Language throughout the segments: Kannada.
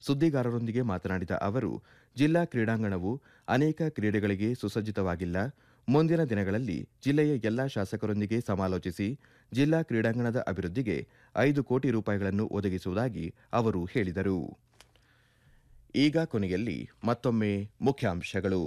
ಸುದ್ದಿಗಾರರೊಂದಿಗೆ ಮಾತನಾಡಿದ ಅವರು ಜಿಲ್ಲಾ ಕ್ರೀಡಾಂಗಣವು ಅನೇಕ ಕ್ರೀಡೆಗಳಿಗೆ ಸುಸಜ್ಜಿತವಾಗಿಲ್ಲ ಮುಂದಿನ ದಿನಗಳಲ್ಲಿ ಜಿಲ್ಲೆಯ ಎಲ್ಲಾ ಶಾಸಕರೊಂದಿಗೆ ಸಮಾಲೋಚಿಸಿ ಜಿಲ್ಲಾ ಕ್ರೀಡಾಂಗಣದ ಅಭಿವೃದ್ಧಿಗೆ ಐದು ಕೋಟಿ ರೂಪಾಯಿಗಳನ್ನು ಒದಗಿಸುವುದಾಗಿ ಅವರು ಹೇಳಿದರು ಈಗ ಕೊನೆಯಲ್ಲಿ ಮತ್ತೊಮ್ಮೆ ಮುಖ್ಯಾಂಶಗಳು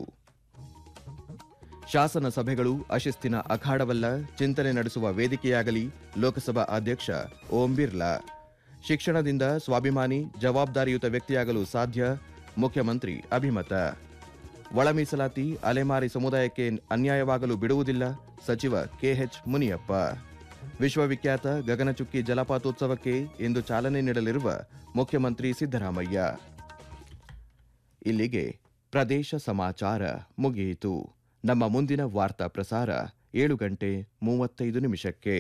ಶಾಸನ ಸಭೆಗಳು ಅಶಿಸ್ತಿನ ಅಖಾಡವಲ್ಲ ಚಿಂತನೆ ನಡೆಸುವ ವೇದಿಕೆಯಾಗಲಿ ಲೋಕಸಭಾ ಅಧ್ಯಕ್ಷ ಓಂ ಬಿರ್ಲಾ ಶಿಕ್ಷಣದಿಂದ ಸ್ವಾಭಿಮಾನಿ ಜವಾಬ್ದಾರಿಯುತ ವ್ಯಕ್ತಿಯಾಗಲು ಸಾಧ್ಯ ಮುಖ್ಯಮಂತ್ರಿ ಅಭಿಮತ ಒಳ ಮೀಸಲಾತಿ ಅಲೆಮಾರಿ ಸಮುದಾಯಕ್ಕೆ ಅನ್ಯಾಯವಾಗಲು ಬಿಡುವುದಿಲ್ಲ ಸಚಿವ ಕೆಎಚ್ ಮುನಿಯಪ್ಪ ವಿಶ್ವವಿಖ್ಯಾತ ಗಗನಚುಕ್ಕಿ ಜಲಪಾತೋತ್ಸವಕ್ಕೆ ಇಂದು ಚಾಲನೆ ನೀಡಲಿರುವ ಮುಖ್ಯಮಂತ್ರಿ ಸಿದ್ದರಾಮಯ್ಯ ಇಲ್ಲಿಗೆ ಪ್ರದೇಶ ಸಮಾಚಾರ ಮುಗಿಯಿತು ನಮ್ಮ ಮುಂದಿನ ವಾರ್ತಾ ಪ್ರಸಾರ ಏಳು ಗಂಟೆ ಮೂವತ್ತೈದು ನಿಮಿಷಕ್ಕೆ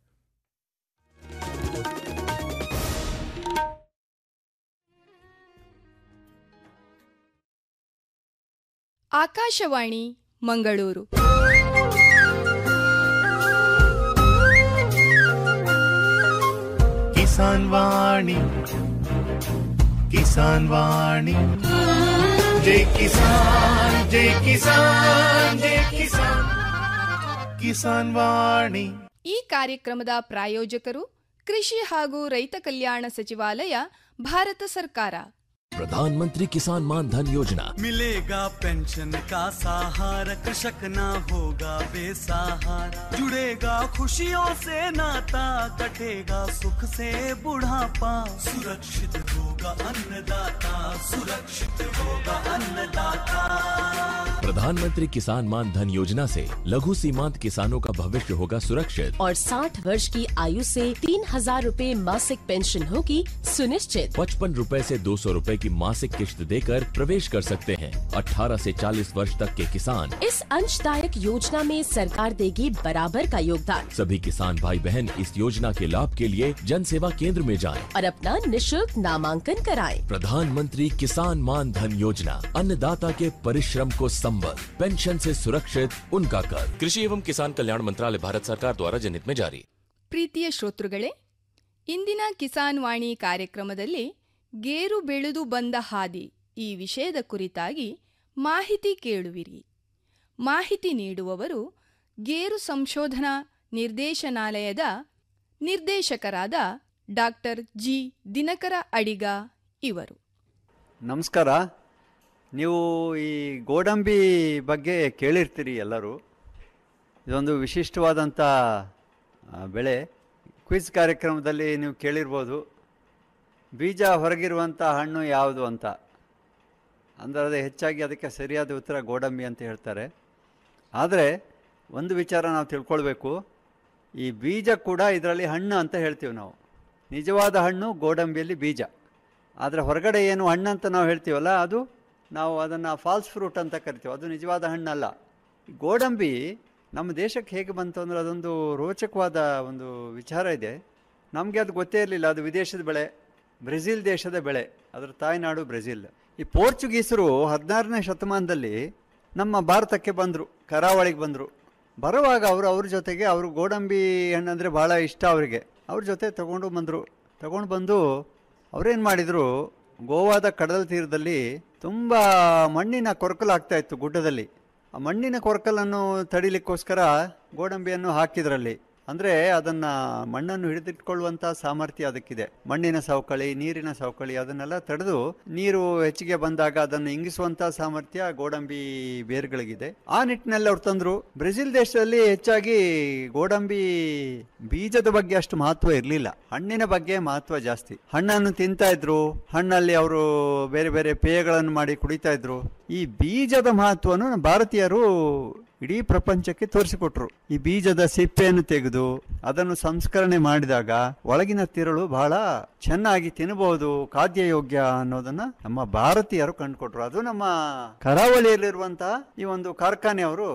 ಆಕಾಶವಾಣಿ ಮಂಗಳೂರು ಕಿಸಾನ್ ವಾಣಿ ಕಿಸಾನ್ ವಾಣಿ ಜೈ ಕಿಸಾನ್ ಜೈ ಕಿಸಾನ್ ಜೈ ಕಿಸಾನ್ ಕಿಸಾನ್ ವಾಣಿ ಈ ಕಾರ್ಯಕ್ರಮದ ಪ್ರಾಯೋಜಕರು ಕೃಷಿ ಹಾಗೂ ರೈತ ಕಲ್ಯಾಣ ಸಚಿವಾಲಯ ಭಾರತ ಸರ್ಕಾರ प्रधानमंत्री किसान मान धन योजना मिलेगा पेंशन का सहारा कृषक ना होगा बेसहारा जुड़ेगा खुशियों से नाता कटेगा सुख से बुढ़ापा सुरक्षित होगा अन्नदाता सुरक्षित होगा अन्नदाता प्रधानमंत्री किसान मान धन योजना से लघु सीमांत किसानों का भविष्य होगा सुरक्षित और 60 वर्ष की आयु से तीन हजार रूपए मासिक पेंशन होगी सुनिश्चित पचपन रूपए से दो सौ रूपए की मासिक किश्त देकर प्रवेश कर सकते हैं 18 से 40 वर्ष तक के किसान इस अंशदायक योजना में सरकार देगी बराबर का योगदान सभी किसान भाई बहन इस योजना के लाभ के लिए जन सेवा केंद्र में जाएं। और अपना निशुल्क नामांकन कराएं। प्रधानमंत्री किसान मान धन योजना अन्नदाता के परिश्रम को संबल पेंशन से सुरक्षित उनका कर कृषि एवं किसान कल्याण मंत्रालय भारत सरकार द्वारा जनहित में जारी ಪ್ರೀತಿಯ ಶ್ರೋತೃಗಳೇ ಇಂದಿನ ಕಿಸಾನ್ ವಾಣಿ ಕಾರ್ಯಕ್ರಮದಲ್ಲಿ ಗೇರು ಬೆಳೆದು ಬಂದ ಹಾದಿ ಈ ವಿಷಯದ ಕುರಿತಾಗಿ ಮಾಹಿತಿ ಕೇಳುವಿರಿ ಮಾಹಿತಿ ನೀಡುವವರು ಗೇರು ಸಂಶೋಧನಾ ನಿರ್ದೇಶನಾಲಯದ ನಿರ್ದೇಶಕರಾದ ಡಾಕ್ಟರ್ ಜಿ ದಿನಕರ ಅಡಿಗ ಇವರು ನಮಸ್ಕಾರ ನೀವು ಈ ಗೋಡಂಬಿ ಬಗ್ಗೆ ಕೇಳಿರ್ತೀರಿ ಎಲ್ಲರೂ ಇದೊಂದು ವಿಶಿಷ್ಟವಾದಂಥ ಆ, ಬೆಳೆ ಕ್ವಿಜ್ ಕಾರ್ಯಕ್ರಮದಲ್ಲಿ ನೀವು ಕೇಳಿರ್ಬೋದು ಬೀಜ ಹೊರಗಿರುವಂಥ ಹಣ್ಣು ಯಾವುದು ಅಂತ ಅಂದರೆ ಅದು ಹೆಚ್ಚಾಗಿ ಅದಕ್ಕೆ ಸರಿಯಾದ ಉತ್ತರ ಗೋಡಂಬಿ ಅಂತ ಹೇಳ್ತಾರೆ ಆದರೆ ಒಂದು ವಿಚಾರ ನಾವು ತಿಳ್ಕೊಳ್ಬೇಕು ಈ ಬೀಜ ಕೂಡ ಇದರಲ್ಲಿ ಹಣ್ಣು ಅಂತ ಹೇಳ್ತೀವಿ ನಾವು ನಿಜವಾದ ಹಣ್ಣು ಗೋಡಂಬಿಯಲ್ಲಿ ಬೀಜ ಆದರೆ ಹೊರಗಡೆ ಏನು ಹಣ್ಣು ಅಂತ ನಾವು ಹೇಳ್ತೀವಲ್ಲ ಅದು ನಾವು ಅದನ್ನು ಫಾಲ್ಸ್ ಫ್ರೂಟ್ ಅಂತ ಕರಿತೀವಿ ಅದು ನಿಜವಾದ ಹಣ್ಣಲ್ಲ ಈ ಗೋಡಂಬಿ ನಮ್ಮ ದೇಶಕ್ಕೆ ಹೇಗೆ ಬಂತು ಅಂದರೆ ಅದೊಂದು ರೋಚಕವಾದ ಒಂದು ವಿಚಾರ ಇದೆ ನಮಗೆ ಅದು ಗೊತ್ತೇ ಇರಲಿಲ್ಲ ಅದು ವಿದೇಶದ ಬೆಳೆ ಬ್ರೆಜಿಲ್ ದೇಶದ ಬೆಳೆ ಅದರ ತಾಯ್ನಾಡು ಬ್ರೆಜಿಲ್ ಈ ಪೋರ್ಚುಗೀಸರು ಹದಿನಾರನೇ ಶತಮಾನದಲ್ಲಿ ನಮ್ಮ ಭಾರತಕ್ಕೆ ಬಂದರು ಕರಾವಳಿಗೆ ಬಂದರು ಬರುವಾಗ ಅವರು ಅವ್ರ ಜೊತೆಗೆ ಅವರು ಗೋಡಂಬಿ ಹಣ್ಣಂದರೆ ಭಾಳ ಇಷ್ಟ ಅವರಿಗೆ ಅವ್ರ ಜೊತೆ ತಗೊಂಡು ಬಂದರು ತಗೊಂಡು ಬಂದು ಅವರೇನು ಮಾಡಿದರು ಗೋವಾದ ಕಡಲ ತೀರದಲ್ಲಿ ತುಂಬ ಮಣ್ಣಿನ ಕೊರಕಲು ಆಗ್ತಾ ಇತ್ತು ಗುಡ್ಡದಲ್ಲಿ ಆ ಮಣ್ಣಿನ ಕೊರಕಲನ್ನು ತಡಿಲಿಕ್ಕೋಸ್ಕರ ಗೋಡಂಬಿಯನ್ನು ಹಾಕಿದ್ರಲ್ಲಿ ಅಂದರೆ ಅದನ್ನು ಮಣ್ಣನ್ನು ಹಿಡಿದಿಟ್ಕೊಳ್ಳುವಂಥ ಸಾಮರ್ಥ್ಯ ಅದಕ್ಕಿದೆ ಮಣ್ಣಿನ ಸವಕಳಿ ನೀರಿನ ಸವಕಳಿ ಅದನ್ನೆಲ್ಲ ತಡೆದು ನೀರು ಹೆಚ್ಚಿಗೆ ಬಂದಾಗ ಅದನ್ನು ಇಂಗಿಸುವಂಥ ಸಾಮರ್ಥ್ಯ ಗೋಡಂಬಿ ಬೇರುಗಳಿಗಿದೆ ಆ ನಿಟ್ಟಿನಲ್ಲಿ ಅವ್ರು ತಂದರು ಬ್ರೆಜಿಲ್ ದೇಶದಲ್ಲಿ ಹೆಚ್ಚಾಗಿ ಗೋಡಂಬಿ ಬೀಜದ ಬಗ್ಗೆ ಅಷ್ಟು ಮಹತ್ವ ಇರಲಿಲ್ಲ ಹಣ್ಣಿನ ಬಗ್ಗೆ ಮಹತ್ವ ಜಾಸ್ತಿ ಹಣ್ಣನ್ನು ತಿಂತಾ ಇದ್ರು ಹಣ್ಣಲ್ಲಿ ಅವರು ಬೇರೆ ಬೇರೆ ಪೇಯಗಳನ್ನು ಮಾಡಿ ಕುಡಿತಾ ಇದ್ರು ಈ ಬೀಜದ ಮಹತ್ವವನ್ನು ನಮ್ಮ ಭಾರತೀಯರು ಇಡೀ ಪ್ರಪಂಚಕ್ಕೆ ತೋರಿಸಿಕೊಟ್ರು ಈ ಬೀಜದ ಸಿಪ್ಪೆಯನ್ನು ತೆಗೆದು ಅದನ್ನು ಸಂಸ್ಕರಣೆ ಮಾಡಿದಾಗ ಒಳಗಿನ ತಿರುಳು ಬಹಳ ಚೆನ್ನಾಗಿ ತಿನ್ನಬಹುದು ಖಾದ್ಯ ಯೋಗ್ಯ ಅನ್ನೋದನ್ನ ನಮ್ಮ ಭಾರತೀಯರು ಕಂಡುಕೊಟ್ರು ಅದು ನಮ್ಮ ಕರಾವಳಿಯಲ್ಲಿರುವಂತಹ ಈ ಒಂದು ಕಾರ್ಖಾನೆಯವರು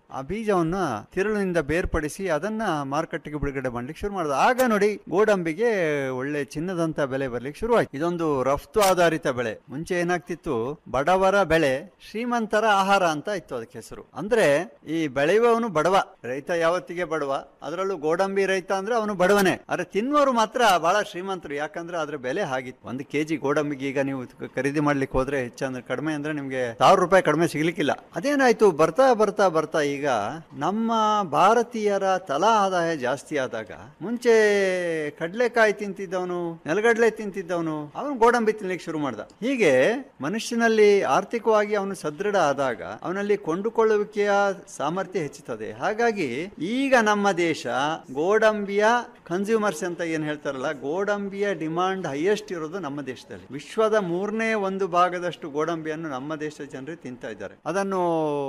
ಆ ಬೀಜವನ್ನ ತಿರುಳಿನಿಂದ ಬೇರ್ಪಡಿಸಿ ಅದನ್ನ ಮಾರುಕಟ್ಟೆಗೆ ಬಿಡುಗಡೆ ಮಾಡ್ಲಿಕ್ಕೆ ಶುರು ಮಾಡಿದ ಆಗ ನೋಡಿ ಗೋಡಂಬಿಗೆ ಒಳ್ಳೆ ಚಿನ್ನದಂತ ಬೆಲೆ ಬರ್ಲಿಕ್ಕೆ ಶುರುವಾಯ್ತು ಇದೊಂದು ರಫ್ತು ಆಧಾರಿತ ಬೆಳೆ ಮುಂಚೆ ಏನಾಗ್ತಿತ್ತು ಬಡವರ ಬೆಳೆ ಶ್ರೀಮಂತರ ಆಹಾರ ಅಂತ ಇತ್ತು ಅದಕ್ಕೆ ಹೆಸರು ಅಂದ್ರೆ ಈ ಬೆಳೆಯುವವನು ಬಡವ ರೈತ ಯಾವತ್ತಿಗೆ ಬಡವ ಅದರಲ್ಲೂ ಗೋಡಂಬಿ ರೈತ ಅಂದ್ರೆ ಅವನು ಬಡವನೇ ಆದ್ರೆ ತಿನ್ನುವರು ಮಾತ್ರ ಬಹಳ ಶ್ರೀಮಂತರು ಯಾಕಂದ್ರೆ ಅದ್ರ ಬೆಲೆ ಹಾಗಿತ್ತು ಒಂದು ಕೆಜಿ ಗೋಡಂಬಿಗೆ ಈಗ ನೀವು ಖರೀದಿ ಮಾಡ್ಲಿಕ್ಕೆ ಹೋದ್ರೆ ಹೆಚ್ಚಂದ್ರೆ ಕಡಿಮೆ ಅಂದ್ರೆ ನಿಮ್ಗೆ ಸಾವಿರ ರೂಪಾಯಿ ಕಡಿಮೆ ಸಿಗ್ಲಿಕ್ಕಿಲ್ಲ ಅದೇನಾಯ್ತು ಬರ್ತಾ ಬರ್ತಾ ಬರ್ತಾ ಈಗ ನಮ್ಮ ಭಾರತೀಯರ ತಲಾ ಆದಾಯ ಜಾಸ್ತಿ ಆದಾಗ ಮುಂಚೆ ಕಡ್ಲೆಕಾಯಿ ತಿಂತಿದ್ದವನು ನೆಲಗಡ್ಲೆ ತಿಂತಿದ್ದವನು ಅವನು ಗೋಡಂಬಿ ತಿನ್ಲಿಕ್ಕೆ ಶುರು ಮಾಡ್ದ ಹೀಗೆ ಮನುಷ್ಯನಲ್ಲಿ ಆರ್ಥಿಕವಾಗಿ ಅವನು ಸದೃಢ ಆದಾಗ ಅವನಲ್ಲಿ ಕೊಂಡುಕೊಳ್ಳುವಿಕೆಯ ಸಾಮರ್ಥ್ಯ ಹೆಚ್ಚುತ್ತದೆ ಹಾಗಾಗಿ ಈಗ ನಮ್ಮ ದೇಶ ಗೋಡಂಬಿಯ ಕನ್ಸ್ಯೂಮರ್ಸ್ ಅಂತ ಏನ್ ಹೇಳ್ತಾರಲ್ಲ ಗೋಡಂಬಿಯ ಡಿಮಾಂಡ್ ಹೈಯೆಸ್ಟ್ ಇರೋದು ನಮ್ಮ ದೇಶದಲ್ಲಿ ವಿಶ್ವದ ಮೂರನೇ ಒಂದು ಭಾಗದಷ್ಟು ಗೋಡಂಬಿಯನ್ನು ನಮ್ಮ ದೇಶದ ಜನರು ತಿಂತಾ ಇದ್ದಾರೆ ಅದನ್ನು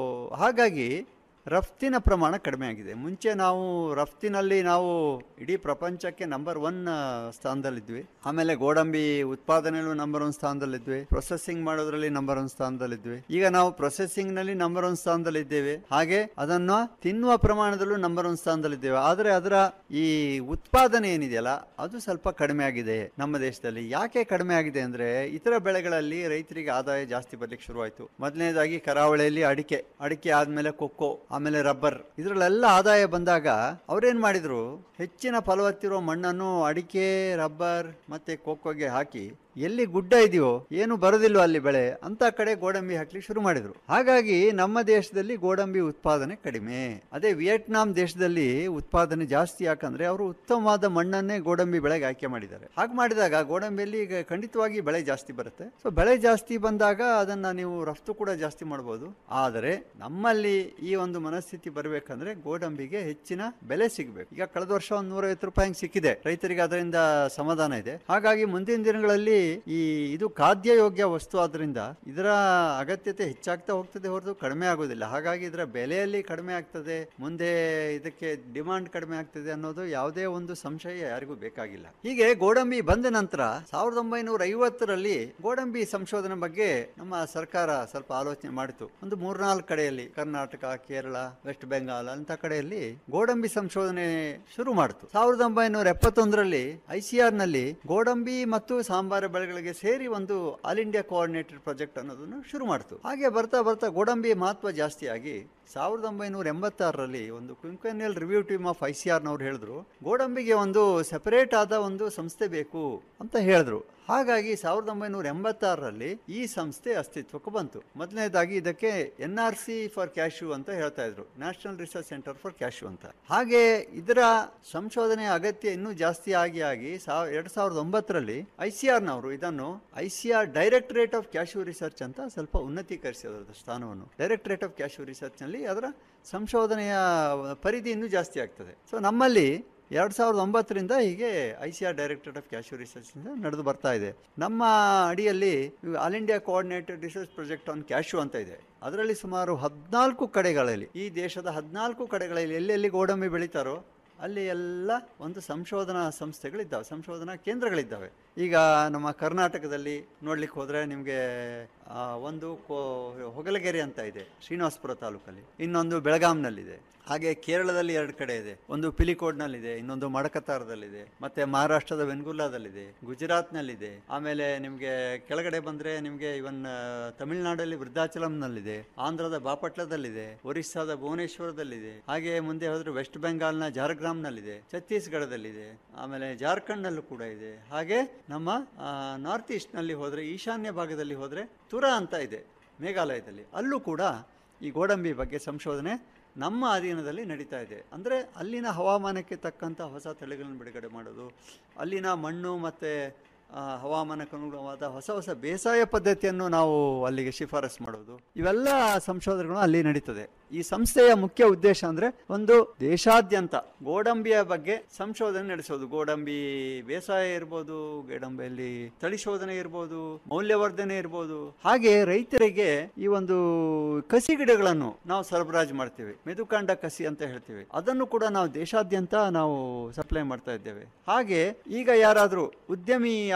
ಹಾಗಾಗಿ ರಫ್ತಿನ ಪ್ರಮಾಣ ಕಡಿಮೆ ಆಗಿದೆ ಮುಂಚೆ ನಾವು ರಫ್ತಿನಲ್ಲಿ ನಾವು ಇಡೀ ಪ್ರಪಂಚಕ್ಕೆ ನಂಬರ್ ಒನ್ ಸ್ಥಾನದಲ್ಲಿದ್ವಿ ಆಮೇಲೆ ಗೋಡಂಬಿ ಉತ್ಪಾದನೆಯಲ್ಲೂ ನಂಬರ್ ಒನ್ ಸ್ಥಾನದಲ್ಲಿದ್ವಿ ಪ್ರೊಸೆಸಿಂಗ್ ಮಾಡೋದ್ರಲ್ಲಿ ನಂಬರ್ ಒನ್ ಸ್ಥಾನದಲ್ಲಿದ್ವಿ ಈಗ ನಾವು ಪ್ರೊಸೆಸಿಂಗ್ ನಲ್ಲಿ ನಂಬರ್ ಒನ್ ಸ್ಥಾನದಲ್ಲಿದ್ದೇವೆ ಹಾಗೆ ಅದನ್ನು ತಿನ್ನುವ ಪ್ರಮಾಣದಲ್ಲೂ ನಂಬರ್ ಒನ್ ಸ್ಥಾನದಲ್ಲಿದ್ದೇವೆ ಆದರೆ ಅದರ ಈ ಉತ್ಪಾದನೆ ಏನಿದೆಯಲ್ಲ ಅದು ಸ್ವಲ್ಪ ಕಡಿಮೆ ಆಗಿದೆ ನಮ್ಮ ದೇಶದಲ್ಲಿ ಯಾಕೆ ಕಡಿಮೆ ಆಗಿದೆ ಅಂದ್ರೆ ಇತರ ಬೆಳೆಗಳಲ್ಲಿ ರೈತರಿಗೆ ಆದಾಯ ಜಾಸ್ತಿ ಬರ್ಲಿಕ್ಕೆ ಶುರುವಾಯಿತು ಮೊದಲನೇದಾಗಿ ಕರಾವಳಿಯಲ್ಲಿ ಅಡಿಕೆ ಅಡಿಕೆ ಆದ್ಮೇಲೆ ಕೊಕ್ಕೋ ಆಮೇಲೆ ರಬ್ಬರ್ ಇದರಲ್ಲೆಲ್ಲ ಆದಾಯ ಬಂದಾಗ ಅವ್ರೇನ್ ಮಾಡಿದ್ರು ಹೆಚ್ಚಿನ ಫಲವತ್ತಿರುವ ಮಣ್ಣನ್ನು ಅಡಿಕೆ ರಬ್ಬರ್ ಮತ್ತೆ ಕೊಕ್ಕೋಗೆ ಹಾಕಿ ಎಲ್ಲಿ ಗುಡ್ಡ ಇದೆಯೋ ಏನು ಬರೋದಿಲ್ವೋ ಅಲ್ಲಿ ಬೆಳೆ ಅಂತ ಕಡೆ ಗೋಡಂಬಿ ಹಾಕ್ಲಿಕ್ಕೆ ಶುರು ಮಾಡಿದ್ರು ಹಾಗಾಗಿ ನಮ್ಮ ದೇಶದಲ್ಲಿ ಗೋಡಂಬಿ ಉತ್ಪಾದನೆ ಕಡಿಮೆ ಅದೇ ವಿಯೆಟ್ನಾಂ ದೇಶದಲ್ಲಿ ಉತ್ಪಾದನೆ ಜಾಸ್ತಿ ಯಾಕಂದ್ರೆ ಅವರು ಉತ್ತಮವಾದ ಮಣ್ಣನ್ನೇ ಗೋಡಂಬಿ ಬೆಳೆಗೆ ಆಯ್ಕೆ ಮಾಡಿದ್ದಾರೆ ಹಾಗೆ ಮಾಡಿದಾಗ ಗೋಡಂಬಿಯಲ್ಲಿ ಈಗ ಖಂಡಿತವಾಗಿ ಬೆಳೆ ಜಾಸ್ತಿ ಬರುತ್ತೆ ಸೊ ಬೆಳೆ ಜಾಸ್ತಿ ಬಂದಾಗ ಅದನ್ನ ನೀವು ರಫ್ತು ಕೂಡ ಜಾಸ್ತಿ ಮಾಡಬಹುದು ಆದರೆ ನಮ್ಮಲ್ಲಿ ಈ ಒಂದು ಮನಸ್ಥಿತಿ ಬರಬೇಕಂದ್ರೆ ಗೋಡಂಬಿಗೆ ಹೆಚ್ಚಿನ ಬೆಲೆ ಸಿಗಬೇಕು ಈಗ ಕಳೆದ ವರ್ಷ ಒಂದು ನೂರೈವತ್ತು ರೂಪಾಯಿ ಸಿಕ್ಕಿದೆ ರೈತರಿಗೆ ಅದರಿಂದ ಸಮಾಧಾನ ಇದೆ ಹಾಗಾಗಿ ಮುಂದಿನ ದಿನಗಳಲ್ಲಿ ಈ ಇದು ಖಾದ್ಯ ಯೋಗ್ಯ ವಸ್ತು ಆದ್ರಿಂದ ಇದರ ಅಗತ್ಯತೆ ಹೆಚ್ಚಾಗ್ತಾ ಹೋಗ್ತದೆ ಹೊರತು ಕಡಿಮೆ ಆಗೋದಿಲ್ಲ ಹಾಗಾಗಿ ಇದರ ಬೆಲೆಯಲ್ಲಿ ಕಡಿಮೆ ಆಗ್ತದೆ ಮುಂದೆ ಇದಕ್ಕೆ ಡಿಮಾಂಡ್ ಕಡಿಮೆ ಆಗ್ತದೆ ಅನ್ನೋದು ಯಾವುದೇ ಒಂದು ಸಂಶಯ ಯಾರಿಗೂ ಬೇಕಾಗಿಲ್ಲ ಹೀಗೆ ಗೋಡಂಬಿ ಬಂದ ನಂತರ ಸಾವಿರದ ಒಂಬೈನೂರ ಐವತ್ತರಲ್ಲಿ ಗೋಡಂಬಿ ಸಂಶೋಧನೆ ಬಗ್ಗೆ ನಮ್ಮ ಸರ್ಕಾರ ಸ್ವಲ್ಪ ಆಲೋಚನೆ ಮಾಡಿತು ಒಂದು ಮೂರ್ನಾಲ್ಕು ಕಡೆಯಲ್ಲಿ ಕರ್ನಾಟಕ ಕೇರಳ ವೆಸ್ಟ್ ಬೆಂಗಾಲ್ ಅಂತ ಕಡೆಯಲ್ಲಿ ಗೋಡಂಬಿ ಸಂಶೋಧನೆ ಶುರು ಮಾಡಿತು ಸಾವಿರದ ಒಂಬೈನೂರ ಎಪ್ಪತ್ತೊಂದರಲ್ಲಿ ಐಸಿಆರ್ ನಲ್ಲಿ ಗೋಡಂಬಿ ಮತ್ತು ಸಾಂಬಾರ ಬೆಳೆಗಳಿಗೆ ಸೇರಿ ಒಂದು ಆಲ್ ಇಂಡಿಯಾ ಕೋಆರ್ಡಿನೇಟೆಡ್ ಪ್ರಾಜೆಕ್ಟ್ ಅನ್ನೋದನ್ನು ಶುರು ಮಾಡಿತು ಹಾಗೆ ಬರ್ತಾ ಬರ್ತಾ ಗೋಡಂಬಿ ಮಹತ್ವ ಜಾಸ್ತಿ ಆಗಿ ಸಾವಿರದ ಒಂಬೈನೂರ ಎಂಬತ್ತಾರರಲ್ಲಿ ಒಂದು quinquennial review team of I C ಆರ್ನವ್ರು ಹೇಳಿದ್ರು ಗೋಡಂಬಿಗೆ ಒಂದು ಸೆಪರೇಟ್ ಆದ ಒಂದು ಸಂಸ್ಥೆ ಬೇಕು ಅಂತ ಹೇಳಿದ್ರು ಹಾಗಾಗಿ ಸಾವಿರದ ಒಂಬೈನೂರ ಎಂಬತ್ತಾರರಲ್ಲಿ ಈ ಸಂಸ್ಥೆ ಅಸ್ತಿತ್ವಕ್ಕೆ ಬಂತು ಮೊದಲನೇದಾಗಿ ಇದಕ್ಕೆ N R C for cashew ಅಂತ ಹೇಳ್ತಾ ಇದ್ರು national research centre for cashew ಅಂತ ಹಾಗೆ ಇದರ ಸಂಶೋಧನೆ ಅಗತ್ಯ ಇನ್ನೂ ಜಾಸ್ತಿ ಆಗಿ ಆಗಿ ಸಾವ್ ಎರಡ್ ಸಾವಿರದ ಒಂಬತ್ತರಲ್ಲಿ ಐ ಸಿ ಆರ್ನವರು ಇದನ್ನು I C R directorate of cashew research ಅಂತ ಸ್ವಲ್ಪ ಉನ್ನತೀಕರಿಸಿದ್ರು ಸ್ಥಾನವನ್ನು ಡೈರೆಕ್ಟರೇಟ್ ಆಫ್ ಕ್ಯಾಶ್ಯೂ ರಿಸರ್ಚ್ ನಲ್ಲಿ ಅದರ ಸಂಶೋಧನೆಯ ಪರಿಧಿ ಇನ್ನೂ ಜಾಸ್ತಿ ಆಗ್ತದೆ ಸೊ ನಮ್ಮಲ್ಲಿ ಎರಡು ಸಾವಿರದ ಒಂಬತ್ತರಿಂದ ಹೀಗೆ I C R directorate of cashew research ನಡೆದು ಬರ್ತಾ ಇದೆ ನಮ್ಮ ಅಡಿಯಲ್ಲಿ all India coordinated research project on cashew ಅಂತ ಇದೆ ಅದರಲ್ಲಿ ಸುಮಾರು ಹದಿನಾಲ್ಕು ಕಡೆಗಳಲ್ಲಿ ಈ ದೇಶದ ಹದಿನಾಲ್ಕು ಕಡೆಗಳಲ್ಲಿ ಎಲ್ಲೆಲ್ಲಿ ಗೋಡಂಬಿ ಬೆಳೀತಾರೋ ಅಲ್ಲಿ ಎಲ್ಲ ಒಂದು ಸಂಶೋಧನಾ ಸಂಸ್ಥೆಗಳಿದ್ದಾವೆ ಸಂಶೋಧನಾ ಕೇಂದ್ರಗಳಿದ್ದಾವೆ ಈಗ ನಮ್ಮ ಕರ್ನಾಟಕದಲ್ಲಿ ನೋಡ್ಲಿಕ್ಕೆ ಹೋದರೆ ನಿಮಗೆ ಒಂದು ಕೋ ಹೊಗಲಗೆರೆ ಅಂತ ಇದೆ ಶ್ರೀನಿವಾಸಪುರ ತಾಲೂಕಲ್ಲಿ ಇನ್ನೊಂದು ಬೆಳಗಾಂನಲ್ಲಿದೆ ಹಾಗೆ ಕೇರಳದಲ್ಲಿ ಎರಡು ಕಡೆ ಇದೆ ಒಂದು ಪಿಲಿಕೋಡ್ನಲ್ಲಿದೆ ಇನ್ನೊಂದು ಮಡಕತಾರದಲ್ಲಿದೆ ಮತ್ತೆ ಮಹಾರಾಷ್ಟ್ರದ ವೆನ್ಗುಲ್ಲಾದಲ್ಲಿದೆ ಗುಜರಾತ್ನಲ್ಲಿದೆ ಆಮೇಲೆ ನಿಮಗೆ ಕೆಳಗಡೆ ಬಂದ್ರೆ ನಿಮಗೆ ಇವನ್ ತಮಿಳುನಾಡಲ್ಲಿ ವೃದ್ಧಾಚಲಂನಲ್ಲಿದೆ ಆಂಧ್ರದ ಬಾಪಟ್ಲದಲ್ಲಿದೆ ಒರಿಸ್ಸಾದ ಭುವನೇಶ್ವರದಲ್ಲಿದೆ ಹಾಗೆ ಮುಂದೆ ಹೋದ್ರೆ ವೆಸ್ಟ್ ಬೆಂಗಾಲ್ನ ಜಾರ್ಗ್ರಾಮ್ನಲ್ಲಿದೆ ಛತ್ತೀಸ್ಗಢದಲ್ಲಿದೆ ಆಮೇಲೆ ಜಾರ್ಖಂಡ್ನಲ್ಲೂ ಕೂಡ ಇದೆ ಹಾಗೆ ನಮ್ಮ ನಾರ್ತ್ ಈಸ್ಟ್ನಲ್ಲಿ ಹೋದ್ರೆ ಈಶಾನ್ಯ ಭಾಗದಲ್ಲಿ ಹೋದ್ರೆ ತುರಾ ಅಂತ ಇದೆ ಮೇಘಾಲಯದಲ್ಲಿ ಅಲ್ಲೂ ಕೂಡ ಈ ಗೋಡಂಬಿ ಬಗ್ಗೆ ಸಂಶೋಧನೆ ನಮ್ಮ ಅಧೀನದಲ್ಲಿ ನಡೀತಾ ಇದೆ ಅಂದರೆ ಅಲ್ಲಿನ ಹವಾಮಾನಕ್ಕೆ ತಕ್ಕಂಥ ಹೊಸ ತಳಿಗಳನ್ನು ಬಿಡುಗಡೆ ಮಾಡೋದು ಅಲ್ಲಿನ ಮಣ್ಣು ಮತ್ತು ಹವಾಮಾನಕ್ಕೆ ಅನುಗುಣವಾದ ಹೊಸ ಹೊಸ ಬೇಸಾಯ ಪದ್ಧತಿಯನ್ನು ನಾವು ಅಲ್ಲಿಗೆ ಶಿಫಾರಸು ಮಾಡೋದು ಇವೆಲ್ಲ ಸಂಶೋಧನೆಗಳು ಅಲ್ಲಿ ನಡೀತದೆ ಈ ಸಂಸ್ಥೆಯ ಮುಖ್ಯ ಉದ್ದೇಶ ಅಂದ್ರೆ ಒಂದು ದೇಶಾದ್ಯಂತ ಗೋಡಂಬಿಯ ಬಗ್ಗೆ ಸಂಶೋಧನೆ ನಡೆಸೋದು ಗೋಡಂಬಿ ಬೇಸಾಯ ಇರ್ಬೋದು ಗೋಡಂಬಿಯಲ್ಲಿ ತಳಿ ಶೋಧನೆ ಇರ್ಬೋದು ಮೌಲ್ಯವರ್ಧನೆ ಇರ್ಬೋದು ಹಾಗೆ ರೈತರಿಗೆ ಈ ಒಂದು ಕಸಿ ಗಿಡಗಳನ್ನು ನಾವು ಸರಬರಾಜು ಮಾಡ್ತೇವೆ ಮೆದುಕಾಂಡ ಕಸಿ ಅಂತ ಹೇಳ್ತೇವೆ ಅದನ್ನು ಕೂಡ ನಾವು ದೇಶಾದ್ಯಂತ ನಾವು ಸಪ್ಲೈ ಮಾಡ್ತಾ ಇದ್ದೇವೆ ಹಾಗೆ ಈಗ ಯಾರಾದರೂ ಉದ್ಯಮಿ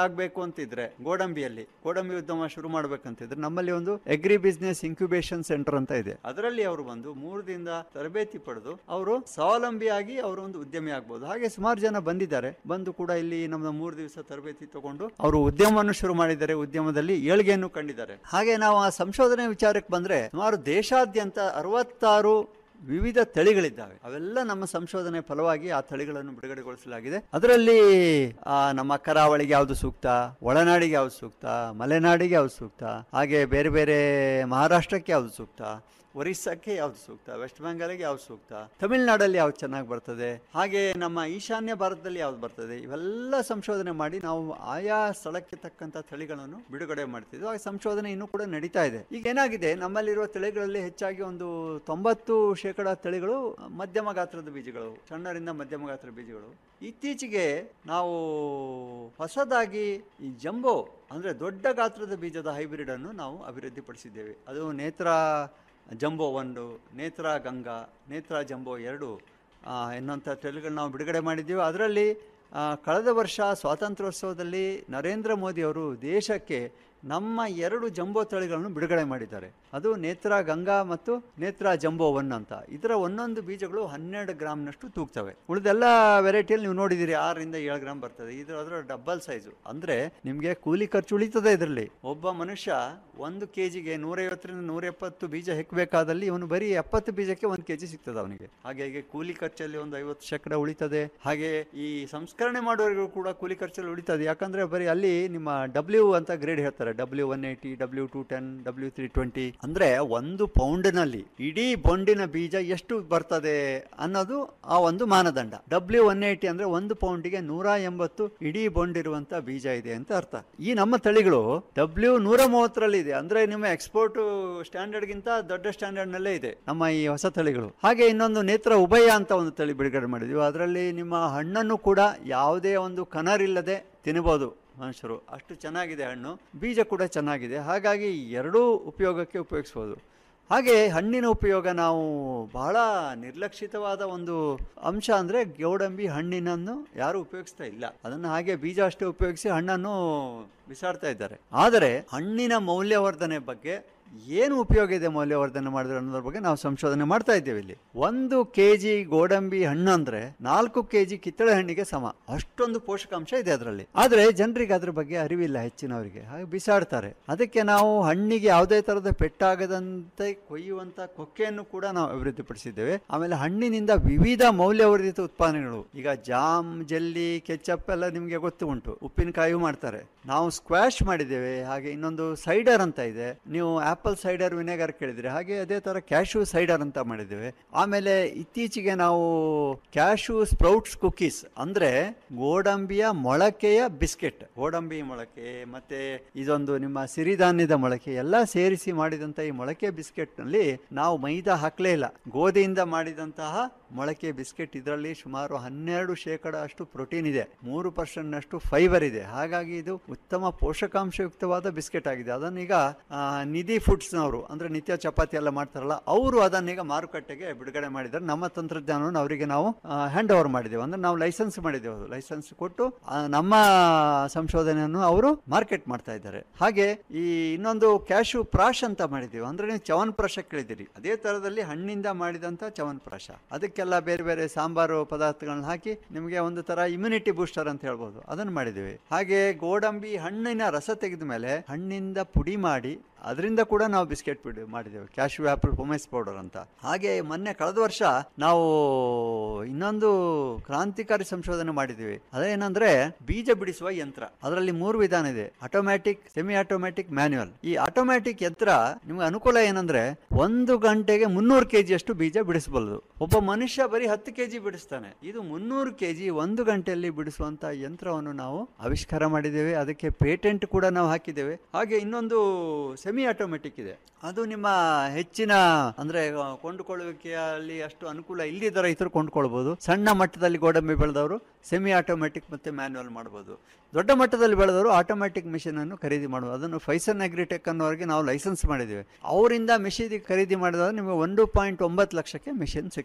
ಆಗಬೇಕು ಅಂತಿದ್ರೆ ಗೋಡಂಬಿಯಲ್ಲಿ ಗೋಡಂಬಿ ಉದ್ಯಮ ಶುರು ಮಾಡ್ಬೇಕಂತಿದ್ರೆ ನಮ್ಮಲ್ಲಿ ಒಂದು ಅಗ್ರಿ ಬಿಸ್ನೆಸ್ ಇನ್ಕ್ಯುಬೇಷನ್ ಸೆಂಟರ್ ಅಂತ ಇದೆ ಅದರಲ್ಲಿ ಅವರು ಬಂದು ಮೂರು ದಿನದ ತರಬೇತಿ ಪಡೆದು ಅವರು ಸ್ವಾವಲಂಬಿಯಾಗಿ ಅವರು ಒಂದು ಉದ್ಯಮಿ ಆಗ್ಬೋದು ಹಾಗೆ ಸುಮಾರು ಜನ ಬಂದಿದ್ದಾರೆ ಬಂದು ಕೂಡ ಇಲ್ಲಿ ನಮ್ಮ ಮೂರು ದಿವಸ ತರಬೇತಿ ತಗೊಂಡು ಅವರು ಉದ್ಯಮವನ್ನು ಶುರು ಮಾಡಿದ್ದಾರೆ ಉದ್ಯಮದಲ್ಲಿ ಏಳಿಗೆಯನ್ನು ಕಂಡಿದ್ದಾರೆ ಹಾಗೆ ನಾವು ಆ ಸಂಶೋಧನೆ ವಿಚಾರಕ್ಕೆ ಬಂದ್ರೆ ಸುಮಾರು ದೇಶಾದ್ಯಂತ ಅರವತ್ತಾರು ವಿವಿಧ ತಳಿಗಳಿದ್ದಾವೆ ಅವೆಲ್ಲ ನಮ್ಮ ಸಂಶೋಧನೆ ಫಲವಾಗಿ ಆ ತಳಿಗಳನ್ನು ಬಿಡುಗಡೆಗೊಳಿಸಲಾಗಿದೆ ಅದರಲ್ಲಿ ಆ, ನಮ್ಮ ಕರಾವಳಿಗೆ ಯಾವುದು ಸೂಕ್ತ ಒಳನಾಡಿಗೆ ಯಾವುದು ಸೂಕ್ತ ಮಲೆನಾಡಿಗೆ ಯಾವುದು ಸೂಕ್ತ ಹಾಗೆ ಬೇರೆ ಬೇರೆ ಮಹಾರಾಷ್ಟ್ರಕ್ಕೆ ಯಾವುದು ಸೂಕ್ತ ಒರಿಸ್ಸಾಕ್ಕೆ ಯಾವ್ದು ಸೂಕ್ತ ವೆಸ್ಟ್ ಬೆಂಗಾಲಿಗೆ ಯಾವ್ದು ಸೂಕ್ತ ತಮಿಳುನಾಡಲ್ಲಿ ಯಾವ್ದು ಚೆನ್ನಾಗಿ ಬರ್ತದೆ ಹಾಗೆ ನಮ್ಮ ಈಶಾನ್ಯ ಭಾರತದಲ್ಲಿ ಯಾವ್ದು ಬರ್ತದೆ ಇವೆಲ್ಲ ಸಂಶೋಧನೆ ಮಾಡಿ ನಾವು ಆಯಾ ಸ್ಥಳಕ್ಕೆ ತಕ್ಕಂಥ ತಳಿಗಳನ್ನು ಬಿಡುಗಡೆ ಮಾಡ್ತಿದ್ವಿ ಆ ಸಂಶೋಧನೆ ಇನ್ನೂ ಕೂಡ ನಡೀತಾ ಇದೆ ಈಗ ಏನಾಗಿದೆ ನಮ್ಮಲ್ಲಿರುವ ತಳಿಗಳಲ್ಲಿ ಹೆಚ್ಚಾಗಿ ಒಂದು ತೊಂಬತ್ತು ಶೇಕಡ ತಳಿಗಳು ಮಧ್ಯಮ ಗಾತ್ರದ ಬೀಜಗಳು ಸಣ್ಣರಿಂದ ಮಧ್ಯಮ ಗಾತ್ರದ ಬೀಜಗಳು ಇತ್ತೀಚೆಗೆ ನಾವು ಹೊಸದಾಗಿ ಈ ಜಂಬೋ ಅಂದ್ರೆ ದೊಡ್ಡ ಗಾತ್ರದ ಬೀಜದ ಹೈಬ್ರಿಡ್ ಅನ್ನು ನಾವು ಅಭಿವೃದ್ಧಿಪಡಿಸಿದ್ದೇವೆ ಅದು ನೇತ್ರ ಜಂಬೋ ಒಂದು ನೇತ್ರ ಗಂಗಾ ನೇತ್ರ ಜಂಬೋ ಎರಡು ಆ, ಎನ್ನುವಂಥ ತಳಿಗಳನ್ನ ನಾವು ಬಿಡುಗಡೆ ಮಾಡಿದ್ದೀವಿ ಅದರಲ್ಲಿ ಆ, ಕಳೆದ ವರ್ಷ ಸ್ವಾತಂತ್ರ್ಯೋತ್ಸವದಲ್ಲಿ ನರೇಂದ್ರ ಮೋದಿ ಅವರು ದೇಶಕ್ಕೆ ನಮ್ಮ ಎರಡು ಜಂಬೋ ತಳಿಗಳನ್ನು ಬಿಡುಗಡೆ ಮಾಡಿದ್ದಾರೆ ಅದು ನೇತ್ರ ಗಂಗಾ ಮತ್ತು ನೇತ್ರ ಜಂಬೋ ಒನ್ ಅಂತ ಇದರ ಒಂದೊಂದು ಬೀಜಗಳು ಹನ್ನೆರಡು ಗ್ರಾಮ್ನಷ್ಟು ತೂಗ್ತವೆ ಉಳಿದೆಲ್ಲ ವೆರೈಟಿಯಲ್ಲಿ ನೀವು ನೋಡಿದ್ದೀರಿ ಆರರಿಂದ ಏಳು ಗ್ರಾಮ್ ಬರ್ತದೆ ಇದು ಅದರ ಡಬಲ್ ಸೈಜು ಅಂದರೆ ನಿಮಗೆ ಕೂಲಿ ಖರ್ಚು ಉಳಿತದೆ ಇದರಲ್ಲಿ ಒಬ್ಬ ಮನುಷ್ಯ ಒಂದು ಕೆ ಜಿಗೆ ನೂರೈವತ್ತರಿಂದ ನೂರ ಎಪ್ಪತ್ತು ಬೀಜ ಹೆಕ್ಕಬೇಕಾದಲ್ಲಿ ಇವನು ಬರೀ ಎಪ್ಪತ್ತು ಬೀಜಕ್ಕೆ ಒಂದು ಕೆ ಜಿ ಸಿಗ್ತದೆ ಅವನಿಗೆ ಹಾಗೆ ಹೀಗೆ ಕೂಲಿ ಖರ್ಚಲ್ಲಿ ಒಂದು ಐವತ್ತು ಶೇಕಡ ಉಳಿತದೆ ಹಾಗೆ ಈ ಸಂಸ್ಕರಣೆ ಮಾಡುವವರಿಗೂ ಕೂಡ ಕೂಲಿ ಖರ್ಚಲ್ಲಿ ಉಳಿತದೆ ಯಾಕಂದ್ರೆ ಬರೀ ಅಲ್ಲಿ ನಿಮ್ಮ ಡಬ್ಲ್ಯೂ ಅಂತ ಗ್ರೇಡ್ ಹೇಳ್ತಾರೆ W one eighty W two ten W three twenty ಅಂದ್ರೆ ಒಂದು ಪೌಂಡ್ನಲ್ಲಿ ಇಡೀ ಬೊಂಡಿನ ಬೀಜ ಎಷ್ಟು ಬರ್ತದೆ ಅನ್ನೋದು ಆ ಒಂದು ಮಾನದಂಡ ಡಬ್ಲ್ಯೂ ಒನ್ ಏಯ್ಟಿ ಅಂದ್ರೆ ಒಂದು ಪೌಂಡಿಗೆ ನೂರ ಎಂಬತ್ತು ಇಡೀ ಬೊಂಡ್ ಇರುವಂತ ಬೀಜ ಇದೆ ಅಂತ ಅರ್ಥ ಈ ನಮ್ಮ ತಳಿಗಳು ಡಬ್ಲ್ಯೂ ನೂರ ಮೂವತ್ತರಲ್ಲಿ ಇದೆ ಅಂದ್ರೆ ನಿಮ್ಮ ಎಕ್ಸ್ಪೋರ್ಟ್ ಸ್ಟ್ಯಾಂಡರ್ಡ್ ಗಿಂತ ದೊಡ್ಡ ಸ್ಟ್ಯಾಂಡರ್ಡ್ ನಲ್ಲೇ ಇದೆ ನಮ್ಮ ಈ ಹೊಸ ತಳಿಗಳು ಹಾಗೆ ಇನ್ನೊಂದು ನೇತ್ರ ಉಭಯ ಅಂತ ಒಂದು ತಳಿ ಬಿಡುಗಡೆ ಮಾಡಿದ್ವಿ ಅದರಲ್ಲಿ ನಿಮ್ಮ ಹಣ್ಣನ್ನು ಕೂಡ ಯಾವುದೇ ಒಂದು ಕನರಿಲ್ಲದೆ ತಿನ್ನಬಹುದು ಮನುಷ್ಯರು ಅಷ್ಟು ಚೆನ್ನಾಗಿದೆ ಹಣ್ಣು ಬೀಜ ಕೂಡ ಚೆನ್ನಾಗಿದೆ ಹಾಗಾಗಿ ಎರಡೂ ಉಪಯೋಗಕ್ಕೆ ಉಪಯೋಗಿಸ್ಬೋದು ಹಾಗೆ ಹಣ್ಣಿನ ಉಪಯೋಗ ನಾವು ಬಹಳ ನಿರ್ಲಕ್ಷಿತವಾದ ಒಂದು ಅಂಶ ಅಂದರೆ ಗೋಡಂಬಿ ಹಣ್ಣಿನನ್ನು ಯಾರು ಉಪಯೋಗಿಸ್ತಾ ಇಲ್ಲ ಅದನ್ನು ಹಾಗೆ ಬೀಜ ಅಷ್ಟೇ ಉಪಯೋಗಿಸಿ ಹಣ್ಣನ್ನು ಬಿಸಾಡ್ತಾ ಇದ್ದಾರೆ ಆದರೆ ಹಣ್ಣಿನ ಮೌಲ್ಯವರ್ಧನೆ ಬಗ್ಗೆ ಏನು ಉಪಯೋಗ ಇದೆ ಮೌಲ್ಯವರ್ಧನೆ ಮಾಡಿದ್ರೆ ಅನ್ನೋದ್ರ ಬಗ್ಗೆ ನಾವು ಸಂಶೋಧನೆ ಮಾಡ್ತಾ ಇದ್ದೇವೆ ಇಲ್ಲಿ ಒಂದು ಕೆ ಜಿ ಗೋಡಂಬಿ ಹಣ್ಣು ಅಂದ್ರೆ ನಾಲ್ಕು ಕೆ ಜಿ ಕಿತ್ತಳೆ ಹಣ್ಣಿಗೆ ಸಮ ಅಷ್ಟೊಂದು ಪೋಷಕಾಂಶ ಇದೆ ಅದರಲ್ಲಿ ಆದ್ರೆ ಜನರಿಗೆ ಅದ್ರ ಬಗ್ಗೆ ಅರಿವಿಲ್ಲ ಹೆಚ್ಚಿನವರಿಗೆ ಹಾಗೆ ಬಿಸಾಡ್ತಾರೆ ಅದಕ್ಕೆ ನಾವು ಹಣ್ಣಿಗೆ ಯಾವುದೇ ತರದ ಪೆಟ್ಟಾಗದಂತೆ ಕೊಯ್ಯುವಂತ ಕೊಕ್ಕೆಯನ್ನು ಕೂಡ ನಾವು ಅಭಿವೃದ್ಧಿಪಡಿಸಿದ್ದೇವೆ ಆಮೇಲೆ ಹಣ್ಣಿನಿಂದ ವಿವಿಧ ಮೌಲ್ಯವರ್ಧಿತ ಉತ್ಪಾದನೆಗಳು ಈಗ ಜಾಮ್ ಜೆಲ್ಲಿ ಕೆಚಪ್ ಎಲ್ಲ ನಿಮಗೆ ಗೊತ್ತು ಉಂಟು ಉಪ್ಪಿನಕಾಯಿ ಮಾಡ್ತಾರೆ ನಾವು ಸ್ಕ್ವಾಶ್ ಮಾಡಿದ್ದೇವೆ ಹಾಗೆ ಇನ್ನೊಂದು ಸೈಡರ್ ಅಂತ ಇದೆ ನೀವು ಆಪಲ್ ಸೈಡರ್ ವಿನೆಗರ್ ಕೇಳಿದ್ರೆ ಹಾಗೆ ಅದೇ ತರ ಕ್ಯಾಶು ಸೈಡರ್ ಅಂತ ಮಾಡಿದ್ದೇವೆ ಆಮೇಲೆ ಇತ್ತೀಚೆಗೆ ನಾವು ಕ್ಯಾಶು ಸ್ಪ್ರೌಟ್ಸ್ ಕುಕೀಸ್ ಅಂದ್ರೆ ಗೋಡಂಬಿಯ ಮೊಳಕೆಯ ಬಿಸ್ಕೆಟ್ ಗೋಡಂಬಿ ಮೊಳಕೆ ಮತ್ತೆ ಇದೊಂದು ನಿಮ್ಮ ಸಿರಿಧಾನ್ಯದ ಮೊಳಕೆ ಎಲ್ಲ ಸೇರಿಸಿ ಮಾಡಿದಂತ ಈ ಮೊಳಕೆ ಬಿಸ್ಕೆಟ್ ನಲ್ಲಿ ನಾವು ಮೈದಾ ಹಾಕ್ಲೇ ಇಲ್ಲ ಗೋಧಿಯಿಂದ ಮಾಡಿದಂತಹ ಮೊಳಕೆ ಬಿಸ್ಕೆಟ್ ಇದರಲ್ಲಿ ಸುಮಾರು ಹನ್ನೆರಡು ಶೇಕಡ ಅಷ್ಟು ಪ್ರೋಟೀನ್ ಇದೆ ಮೂರು ಪರ್ಸೆಂಟ್ ನಷ್ಟು ಫೈಬರ್ ಇದೆ ಹಾಗಾಗಿ ಇದು ಉತ್ತಮ ಪೋಷಕಾಂಶಯುಕ್ತವಾದ ಬಿಸ್ಕೆಟ್ ಆಗಿದೆ ಅದನ್ನೀಗ ಆ, ನಿಧಿ ಫುಡ್ಸ್ನವರು ಅಂದ್ರೆ ನಿತ್ಯ ಚಪಾತಿ ಎಲ್ಲ ಮಾಡ್ತಾರಲ್ಲ ಅವರು ಅದನ್ನೀಗ ಮಾರುಕಟ್ಟೆಗೆ ಬಿಡುಗಡೆ ಮಾಡಿದ್ದಾರೆ ನಮ್ಮ ತಂತ್ರಜ್ಞಾನವನ್ನು ಅವರಿಗೆ ನಾವು ಹ್ಯಾಂಡ್ ಓವರ್ ಮಾಡಿದ್ದೇವೆ ಅಂದ್ರೆ ನಾವು ಲೈಸೆನ್ಸ್ ಮಾಡಿದ್ದೇವೆ ಅದು ಲೈಸೆನ್ಸ್ ಕೊಟ್ಟು ಆ, ನಮ್ಮ ಸಂಶೋಧನೆಯನ್ನು ಅವರು ಮಾರ್ಕೆಟ್ ಮಾಡ್ತಾ ಇದ್ದಾರೆ ಹಾಗೆ ಈ ಇನ್ನೊಂದು ಕ್ಯಾಶು ಪ್ರಾಶ್ ಅಂತ ಮಾಡಿದ್ದೀವಿ ಅಂದ್ರೆ ನೀವು ಚವನ್ಪ್ರಾಶ ಕೇಳಿದಿರಿ ಅದೇ ತರದಲ್ಲಿ ಹಣ್ಣಿಂದ ಮಾಡಿದಂತ ಚವನ್ಪ್ರಾಶ ಅದಕ್ಕೆಲ್ಲ ಬೇರೆ ಬೇರೆ ಸಾಂಬಾರು ಪದಾರ್ಥಗಳನ್ನ ಹಾಕಿ ನಿಮಗೆ ಒಂದು ತರ ಇಮ್ಯುನಿಟಿ ಬೂಸ್ಟರ್ ಅಂತ ಹೇಳ್ಬೋದು ಅದನ್ನು ಮಾಡಿದ್ದೀವಿ ಹಾಗೆ ಗೋಡಂಬಿ ಹಣ್ಣಿನ ರಸ ತೆಗೆದ ಮೇಲೆ ಹಣ್ಣಿಂದ ಪುಡಿ ಮಾಡಿ ಅದರಿಂದ ಕೂಡ ನಾವು ಬಿಸ್ಕೆಟ್ ಬಿಡಿ ಮಾಡಿದ್ದೇವೆ ಕ್ಯಾಶು ಆಪಲ್ ಪೊಮೈಸ್ ಪೌಡರ್ ಅಂತ ಹಾಗೆ ಮೊನ್ನೆ ಕಳೆದ ವರ್ಷ ನಾವು ಇನ್ನೊಂದು ಕ್ರಾಂತಿಕಾರಿ ಸಂಶೋಧನೆ ಮಾಡಿದ್ದೀವಿ ಅದೇನಂದ್ರೆ ಬೀಜ ಬಿಡಿಸುವ ಯಂತ್ರ ಅದರಲ್ಲಿ ಮೂರು ವಿಧಾನ ಇದೆ ಆಟೋಮ್ಯಾಟಿಕ್ ಸೆಮಿ ಆಟೋಮ್ಯಾಟಿಕ್ ಮ್ಯಾನ್ಯುವಲ್ ಈ ಆಟೋಮ್ಯಾಟಿಕ್ ಯಂತ್ರ ನಿಮ್ಗೆ ಅನುಕೂಲ ಏನಂದ್ರೆ ಒಂದು ಗಂಟೆಗೆ ಮುನ್ನೂರು ಕೆಜಿ ಅಷ್ಟು ಬೀಜ ಬಿಡಿಸಬಲ್ಲದು ಒಬ್ಬ ಮನುಷ್ಯ ಬರೀ ಹತ್ತು ಕೆಜಿ ಬಿಡಿಸ್ತಾನೆ ಇದು ಮುನ್ನೂರು ಕೆಜಿ ಒಂದು ಗಂಟೆಯಲ್ಲಿ ಬಿಡಿಸುವಂತ ಯಂತ್ರವನ್ನು ನಾವು ಆವಿಷ್ಕಾರ ಮಾಡಿದ್ದೇವೆ ಅದಕ್ಕೆ ಪೇಟೆಂಟ್ ಕೂಡ ನಾವು ಹಾಕಿದ್ದೇವೆ ಹಾಗೆ ಇನ್ನೊಂದು ಸೆಮಿ ಆಟೋಮೆಟಿಕ್ ಇದೆ ಅದು ನಿಮ್ಮ ಹೆಚ್ಚಿನ ಅಂದ್ರೆ ಆ, ಕೊಂಡುಕೊಳ್ಳುವಿಕೆಯಲ್ಲಿ ಅಷ್ಟು ಅನುಕೂಲ ಇಲ್ಲದ ರೈತರು ಕೊಂಡ್ಕೊಳ್ಬಹುದು ಸಣ್ಣ ಮಟ್ಟದಲ್ಲಿ ಗೋಡಂಬಿ ಬೆಳೆದವರು ಸೆಮಿ ಆಟೋಮೆಟಿಕ್ ಮತ್ತೆ ಮ್ಯಾನ್ಯುವಲ್ ಮಾಡಬಹುದು ದೊಡ್ಡ ಮಟ್ಟದಲ್ಲಿ ಬೆಳೆದವರು ಆಟೋಮ್ಯಾಟಿಕ್ ಮಿಷಿನ್ ಅನ್ನು ಖರೀದಿ ಮಾಡುವುದು ಅದನ್ನು ಫೈಸನ್ ಅಗ್ರಿಟೆಕ್ ಅನ್ನೋರಿಗೆ ನಾವು ಲೈಸೆನ್ಸ್ ಮಾಡಿದ್ದೇವೆ ಅವರಿಂದ ಮಿಷಿನ್ ಖರೀದಿ ಮಾಡಿದಾಗ ನಿಮಗೆ ಒಂದು ಪಾಯಿಂಟ್ ಒಂಬತ್ತು ಲಕ್ಷಕ್ಕೆ ಮಿಷಿನ್ ಸಿಗ್ತದೆ ಅಂದ್ರೆ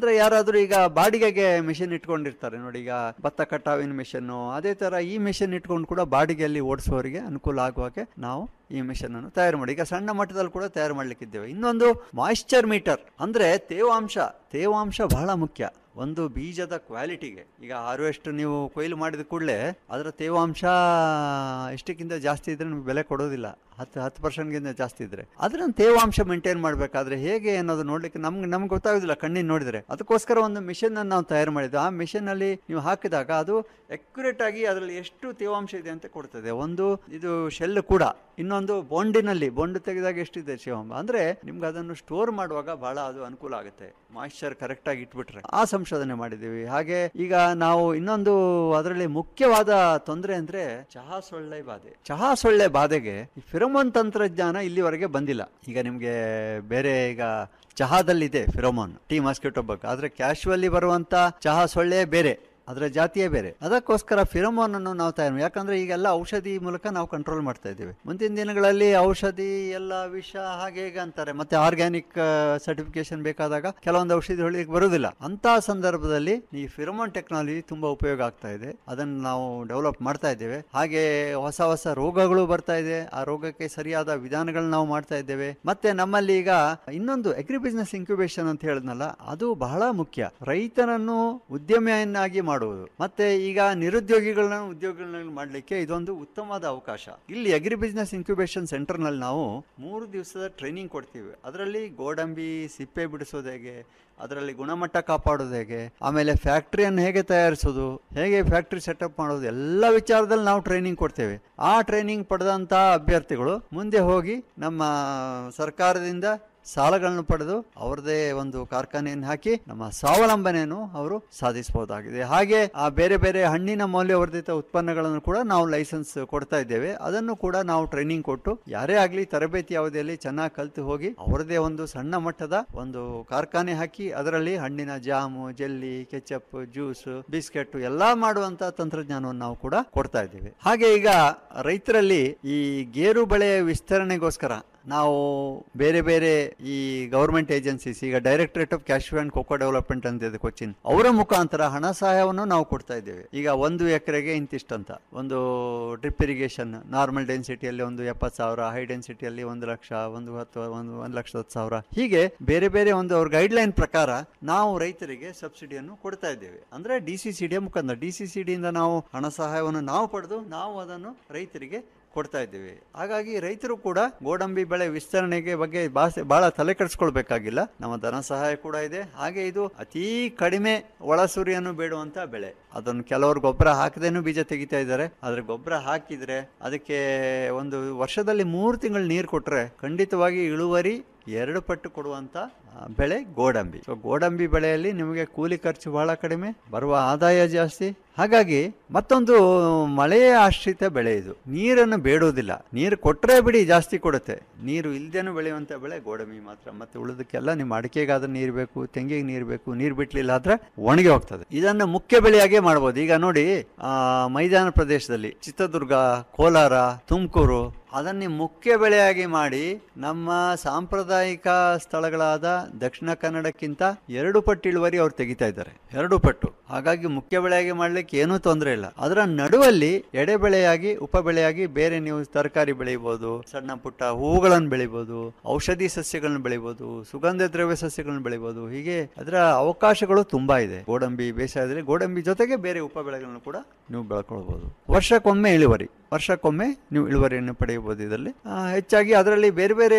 ಅಂದ್ರೆ ಯಾರಾದ್ರೂ ಈಗ ಬಾಡಿಗೆಗೆ ಮಿಷಿನ್ ಇಟ್ಕೊಂಡಿರ್ತಾರೆ ನೋಡಿ ಈಗ ಭತ್ತ ಕಟಾವಿನ ಮಿಷನ್ ಅದೇ ತರ ಈ ಮಿಷಿನ್ ಇಟ್ಕೊಂಡು ಕೂಡ ಬಾಡಿಗೆಯಲ್ಲಿ ಓಡಿಸುವವರಿಗೆ ಅನುಕೂಲ ಆಗುವ ಹಾಗೆ ನಾವು ಈ ಮಿಷನ್ ಅನ್ನು ತಯಾರು ಮಾಡಿ ಈಗ ಸಣ್ಣ ಮಟ್ಟದಲ್ಲಿ ಕೂಡ ತಯಾರು ಮಾಡ್ಲಿಕ್ಕಿದ್ದೇವೆ ಇನ್ನೊಂದು ಮಾಯಿಶ್ಚರ್ ಮೀಟರ್ ಅಂದ್ರೆ ತೇವಾಂಶ ತೇವಾಂಶ ಬಹಳ ಮುಖ್ಯ ಒಂದು ಬೀಜದ ಕ್ವಾಲಿಟಿಗೆ ಈಗ ಹಾರ್ವೆಸ್ಟ್ ನೀವು ಕೊಯ್ಲು ಮಾಡಿದ ಕೂಡಲೇ ಅದರ ತೇವಾಂಶ ಎಷ್ಟಕ್ಕಿಂತ ಜಾಸ್ತಿ ಇದ್ರೆ ನಿಮ್ಗೆ ಬೆಲೆ ಕೊಡೋದಿಲ್ಲ ಹತ್ತು ಹತ್ತು ಪರ್ಸೆಂಟ್ಗಿಂತ ಜಾಸ್ತಿ ಇದ್ರೆ ಅದನ್ನ ತೇವಾಂಶ ಮೇಂಟೈನ್ ಮಾಡಬೇಕಾದ್ರೆ ಹೇಗೆ ಅನ್ನೋದು ನೋಡ್ಲಿಕ್ಕೆ ನಮ್ಗೆ ನಮ್ಗೆ ಗೊತ್ತಾಗೋದಿಲ್ಲ ಕಣ್ಣಿನ ನೋಡಿದ್ರೆ ಅದಕ್ಕೋಸ್ಕರ ಒಂದು ಮಿಷನ್ ಅನ್ನು ನಾವು ತಯಾರು ಮಾಡಿದ್ವಿ ಆ ಮಿಷನ್ ಅಲ್ಲಿ ನೀವು ಹಾಕಿದಾಗ ಅದು ಅಕ್ಯುರೇಟ್ ಆಗಿ ಅದರಲ್ಲಿ ಎಷ್ಟು ತೇವಾಂಶ ಇದೆ ಅಂತ ಕೊಡ್ತದೆ ಒಂದು ಇದು ಶೆಲ್ ಕೂಡ ಇನ್ನೊಂದು ಬೊಂಡಿನಲ್ಲಿ ಬೊಂಡು ತೆಗೆದಾಗ ಎಷ್ಟಿದೆ ತೇವಾಂಶ ಅಂದ್ರೆ ನಿಮ್ಗೆ ಅದನ್ನು ಸ್ಟೋರ್ ಮಾಡುವಾಗ ಬಹಳ ಅದು ಅನುಕೂಲ ಆಗುತ್ತೆ ಮಾಯಿಶ್ಚರ್ ಕರೆಕ್ಟ್ ಆಗಿ ಇಟ್ಬಿಟ್ರೆ ಆ ಸಂಶೋಧನೆ ಮಾಡಿದ್ದೀವಿ ಹಾಗೆ ಈಗ ನಾವು ಇನ್ನೊಂದು ಅದರಲ್ಲಿ ಮುಖ್ಯವಾದ ತೊಂದರೆ ಅಂದ್ರೆ ಚಹಾ ಸೊಳ್ಳೆ ಬಾಧೆ ಚಹಾ ಸೊಳ್ಳೆ ಬಾಧೆಗೆ ಈ ಫಿರಮೋನ್ ತಂತ್ರಜ್ಞಾನ ಇಲ್ಲಿವರೆಗೆ ಬಂದಿಲ್ಲ ಈಗ ನಿಮ್ಗೆ ಬೇರೆ ಈಗ ಚಹಾದಲ್ಲಿದೆ ಫಿರೋಮೋನ್ ಟೀ ಮಾಸ್ಕಿಟೋ ಬಗ್ಗೆ ಆದ್ರೆ ಕ್ಯಾಶುವಲ್ಲಿ ಬರುವಂತ ಚಹಾ ಸೊಳ್ಳೆ ಬೇರೆ ಅದರ ಜಾತಿಯೇ ಬೇರೆ ಅದಕ್ಕೋಸ್ಕರ ಫಿರೋಮೋನ್ ಅನ್ನು ನಾವು ತಯಾರು ಯಾಕಂದ್ರೆ ಈಗೆಲ್ಲ ಔಷಧಿ ಮೂಲಕ ನಾವು ಕಂಟ್ರೋಲ್ ಮಾಡ್ತಾ ಇದ್ದೀವಿ ಮುಂದಿನ ದಿನಗಳಲ್ಲಿ ಔಷಧಿ ಎಲ್ಲ ವಿಷ ಹಾಗೆ ಹೀಗೆ ಅಂತಾರೆ ಮತ್ತೆ ಆರ್ಗ್ಯಾನಿಕ್ ಸರ್ಟಿಫಿಕೇಶನ್ ಬೇಕಾದಾಗ ಕೆಲವೊಂದು ಔಷಧಿ ಹೊಳಿಗೆ ಬರುವುದಿಲ್ಲ ಅಂತ ಸಂದರ್ಭದಲ್ಲಿ ಈ ಫಿರೋಮೋನ್ ಟೆಕ್ನಾಲಜಿ ತುಂಬಾ ಉಪಯೋಗ ಆಗ್ತಾ ಇದೆ ಅದನ್ನು ನಾವು ಡೆವಲಪ್ ಮಾಡ್ತಾ ಇದ್ದೇವೆ ಹಾಗೆ ಹೊಸ ಹೊಸ ರೋಗಗಳು ಬರ್ತಾ ಇದೆ ಆ ರೋಗಕ್ಕೆ ಸರಿಯಾದ ವಿಧಾನಗಳನ್ನ ನಾವು ಮಾಡ್ತಾ ಇದ್ದೇವೆ ಮತ್ತೆ ನಮ್ಮಲ್ಲಿ ಈಗ ಇನ್ನೊಂದು ಅಗ್ರಿ ಬಿಸ್ನೆಸ್ ಇನ್ಕ್ಯುಬೇಷನ್ ಅಂತ ಹೇಳಿದ್ನಲ್ಲ ಅದು ಬಹಳ ಮುಖ್ಯ ರೈತನನ್ನು ಉದ್ಯಮಿಯನ್ನಾಗಿ ಮಾಡುವುದು ಮತ್ತೆ ಈಗ ನಿರುದ್ಯೋಗಿಗಳನ್ನ ಉದ್ಯೋಗಿಗಳನ್ನ ಮಾಡಲಿಕ್ಕೆ ಇದೊಂದು ಉತ್ತಮವಾದ ಅವಕಾಶ ಇಲ್ಲಿ ಅಗ್ರಿ ಬಿಸ್ನೆಸ್ ಇನ್ಕ್ಯುಬೇಷನ್ ಸೆಂಟರ್ ನಲ್ಲಿ ನಾವು ಮೂರು ದಿವಸದ ಟ್ರೈನಿಂಗ್ ಕೊಡ್ತೀವಿ ಅದರಲ್ಲಿ ಗೋಡಂಬಿ ಸಿಪ್ಪೆ ಬಿಡಿಸೋದು ಹೇಗೆ ಅದರಲ್ಲಿ ಗುಣಮಟ್ಟ ಕಾಪಾಡೋದು ಹೇಗೆ ಆಮೇಲೆ ಫ್ಯಾಕ್ಟ್ರಿಯನ್ನು ಹೇಗೆ ತಯಾರಿಸೋದು ಹೇಗೆ ಫ್ಯಾಕ್ಟ್ರಿ ಸೆಟಪ್ ಮಾಡೋದು ಎಲ್ಲ ವಿಚಾರದಲ್ಲಿ ನಾವು ಟ್ರೈನಿಂಗ್ ಕೊಡ್ತೇವೆ ಆ ಟ್ರೈನಿಂಗ್ ಪಡೆದಂತ ಅಭ್ಯರ್ಥಿಗಳು ಮುಂದೆ ಹೋಗಿ ನಮ್ಮ ಸರ್ಕಾರದಿಂದ ಸಾಲಗಳನ್ನು ಪಡೆದು ಅವರದೇ ಒಂದು ಕಾರ್ಖಾನೆಯನ್ನು ಹಾಕಿ ನಮ್ಮ ಸ್ವಾವಲಂಬನೆಯನ್ನು ಅವರು ಸಾಧಿಸಬಹುದಾಗಿದೆ ಹಾಗೆ ಆ ಬೇರೆ ಬೇರೆ ಹಣ್ಣಿನ ಮೌಲ್ಯವರ್ಧಿತ ಉತ್ಪನ್ನಗಳನ್ನು ಕೂಡ ನಾವು ಲೈಸೆನ್ಸ್ ಕೊಡ್ತಾ ಇದ್ದೇವೆ ಅದನ್ನು ಕೂಡ ನಾವು ಟ್ರೈನಿಂಗ್ ಕೊಟ್ಟು ಯಾರೇ ಆಗಲಿ ತರಬೇತಿ ಅವಧಿಯಲ್ಲಿ ಚೆನ್ನಾಗಿ ಕಲಿತು ಹೋಗಿ ಅವರದೇ ಒಂದು ಸಣ್ಣ ಮಟ್ಟದ ಒಂದು ಕಾರ್ಖಾನೆ ಹಾಕಿ ಅದರಲ್ಲಿ ಹಣ್ಣಿನ jam jelly ketchup juice biscuit ಎಲ್ಲಾ ಮಾಡುವಂತ ತಂತ್ರಜ್ಞಾನವನ್ನು ನಾವು ಕೂಡ ಕೊಡ್ತಾ ಇದ್ದೇವೆ ಹಾಗೆ ಈಗ ರೈತರಲ್ಲಿ ಈ ಗೇರು ಬೆಳೆಯ ವಿಸ್ತರಣೆಗೋಸ್ಕರ ನಾವು ಬೇರೆ ಬೇರೆ ಈ ಗವರ್ಮೆಂಟ್ ಏಜೆನ್ಸೀಸ್ ಈಗ directorate of cashew and cocoa development ಅಂತ ಇದೆ ಕೊಚ್ಚಿನ್ ಅವರ ಮುಖಾಂತರ ಹಣ ಸಹಾಯವನ್ನು ನಾವು ಕೊಡ್ತಾ ಇದ್ದೇವೆ ಈಗ ಒಂದು ಎಕರೆಗೆ ಇಂತಿಷ್ಟಂತ ಒಂದು ಡ್ರಿಪ್ ಇರಿಗೇಷನ್ ನಾರ್ಮಲ್ ಡೆನ್ಸಿಟಿಯಲ್ಲಿ ಒಂದು ಎಪ್ಪತ್ತು ಸಾವಿರ ಹೈ ಡೆನ್ಸಿಟಿಯಲ್ಲಿ ಒಂದು ಲಕ್ಷ ಒಂದು ಹತ್ತು ಒಂದು ಒಂದು ಲಕ್ಷದ ಹತ್ತು ಸಾವಿರ ಹೀಗೆ ಬೇರೆ ಬೇರೆ ಒಂದು ಅವ್ರ ಗೈಡ್ ಲೈನ್ ಪ್ರಕಾರ ನಾವು ರೈತರಿಗೆ ಸಬ್ಸಿಡಿಯನ್ನು ಕೊಡ್ತಾ ಇದ್ದೇವೆ ಅಂದ್ರೆ ಡಿ ಸಿ ಸಿ ಡಿಯ ಮುಖಾಂತರ ಡಿ ಸಿ ಸಿ ಡಿಯಿಂದ ನಾವು ಹಣ ಸಹಾಯವನ್ನು ನಾವು ಪಡೆದು ನಾವು ಅದನ್ನು ರೈತರಿಗೆ ಕೊಡ್ತಾ ಇದ್ದೀವಿ ಹಾಗಾಗಿ ರೈತರು ಕೂಡ ಗೋಡಂಬಿ ಬೆಳೆ ವಿಸ್ತರಣೆಗೆ ಬಗ್ಗೆ ಬಾಸೆ ಬಹಳ ತಲೆ ಕೆಡಿಸ್ಕೊಳ್ಬೇಕಾಗಿಲ್ಲ ನಮ್ಮ ಧನ ಸಹಾಯ ಕೂಡ ಇದೆ ಹಾಗೆ ಇದು ಅತೀ ಕಡಿಮೆ ಒಳಸುರಿಯನ್ನು ಬೇಡುವಂತ ಬೆಳೆ ಅದನ್ನು ಕೆಲವರು ಗೊಬ್ಬರ ಹಾಕದೇನು ಬೀಜ ತೆಗಿತಾ ಇದ್ದಾರೆ ಆದ್ರೆ ಗೊಬ್ಬರ ಹಾಕಿದ್ರೆ ಅದಕ್ಕೆ ಒಂದು ವರ್ಷದಲ್ಲಿ ಮೂರು ತಿಂಗಳು ನೀರು ಕೊಟ್ರೆ ಖಂಡಿತವಾಗಿ ಇಳುವರಿ ಎರಡು ಪಟ್ಟು ಕೊಡುವಂತ ಆ, ಬೆಳೆ ಗೋಡಂಬಿ ಸೊ ಗೋಡಂಬಿ ಬೆಳೆಯಲ್ಲಿ ನಿಮಗೆ ಕೂಲಿ ಖರ್ಚು ಬಹಳ ಕಡಿಮೆ ಬರುವ ಆದಾಯ ಜಾಸ್ತಿ ಹಾಗಾಗಿ ಮತ್ತೊಂದು ಮಳೆಯ ಆಶ್ರಿತ ಬೆಳೆ ಇದು ನೀರನ್ನು ಬೇಡೋದಿಲ್ಲ ನೀರು ಕೊಟ್ಟರೆ ಬಿಡಿ ಜಾಸ್ತಿ ಕೊಡುತ್ತೆ ನೀರು ಇಲ್ದೇನು ಬೆಳೆಯುವಂತ ಬೆಳೆ ಗೋಡಂಬಿ ಮಾತ್ರ ಮತ್ತೆ ಉಳಿದಕ್ಕೆಲ್ಲ ನಿಮ್ಮ ಅಡಿಕೆಗಾದ್ರೆ ನೀರು ಬೇಕು ತೆಂಗಿಗೆ ನೀರು ಬೇಕು ನೀರು ಬಿಟ್ಲಿಲ್ಲ ಆದ್ರೆ ಒಣಗಿ ಹೋಗ್ತದೆ ಇದನ್ನು ಮುಖ್ಯ ಬೆಳೆಯಾಗೆ ಮಾಡ್ಬೋದು ಈಗ ನೋಡಿ ಆ ಮೈದಾನ ಪ್ರದೇಶದಲ್ಲಿ ಚಿತ್ರದುರ್ಗ ಕೋಲಾರ ತುಮಕೂರು ಅದನ್ನೇ ಮುಖ್ಯ ಬೆಳೆಯಾಗಿ ಮಾಡಿ ನಮ್ಮ ಸಾಂಪ್ರದಾಯಿಕ ಸ್ಥಳಗಳಾದ ದಕ್ಷಿಣ ಕನ್ನಡಕ್ಕಿಂತ ಎರಡು ಪಟ್ಟು ಇಳುವರಿ ಅವ್ರು ತೆಗಿತಾ ಇದ್ದಾರೆ ಎರಡು ಪಟ್ಟು ಹಾಗಾಗಿ ಮುಖ್ಯ ಬೆಳೆಯಾಗಿ ಮಾಡ್ಲಿಕ್ಕೆ ಏನೂ ತೊಂದರೆ ಇಲ್ಲ ಅದರ ನಡುವಲ್ಲಿ ಎಡೆ ಬೆಳೆಯಾಗಿ ಉಪ ಬೆಳೆಯಾಗಿ ಬೇರೆ ನೀವು ತರಕಾರಿ ಬೆಳಿಬಹುದು ಸಣ್ಣ ಪುಟ್ಟ ಹೂಗಳನ್ನು ಬೆಳಿಬಹುದು ಔಷಧಿ ಸಸ್ಯಗಳನ್ನು ಬೆಳಿಬಹುದು ಸುಗಂಧ ದ್ರವ್ಯ ಸಸ್ಯಗಳನ್ನು ಬೆಳಿಬಹುದು ಹೀಗೆ ಅದರ ಅವಕಾಶಗಳು ತುಂಬಾ ಇದೆ ಗೋಡಂಬಿ ಬೇಸಾಯದಲ್ಲಿ ಗೋಡಂಬಿ ಜೊತೆಗೆ ಬೇರೆ ಉಪ ಬೆಳೆಗಳನ್ನು ಕೂಡ ನೀವು ಬೆಳ್ಕೊಳ್ಬಹುದು ವರ್ಷಕ್ಕೊಮ್ಮೆ ಇಳುವರಿ ವರ್ಷಕ್ಕೊಮ್ಮೆ ನೀವು ಇಳುವರಿಯನ್ನು ಪಡೆಯಬಹುದು ಇದರಲ್ಲಿ ಆ, ಹೆಚ್ಚಾಗಿ ಅದರಲ್ಲಿ ಬೇರೆ ಬೇರೆ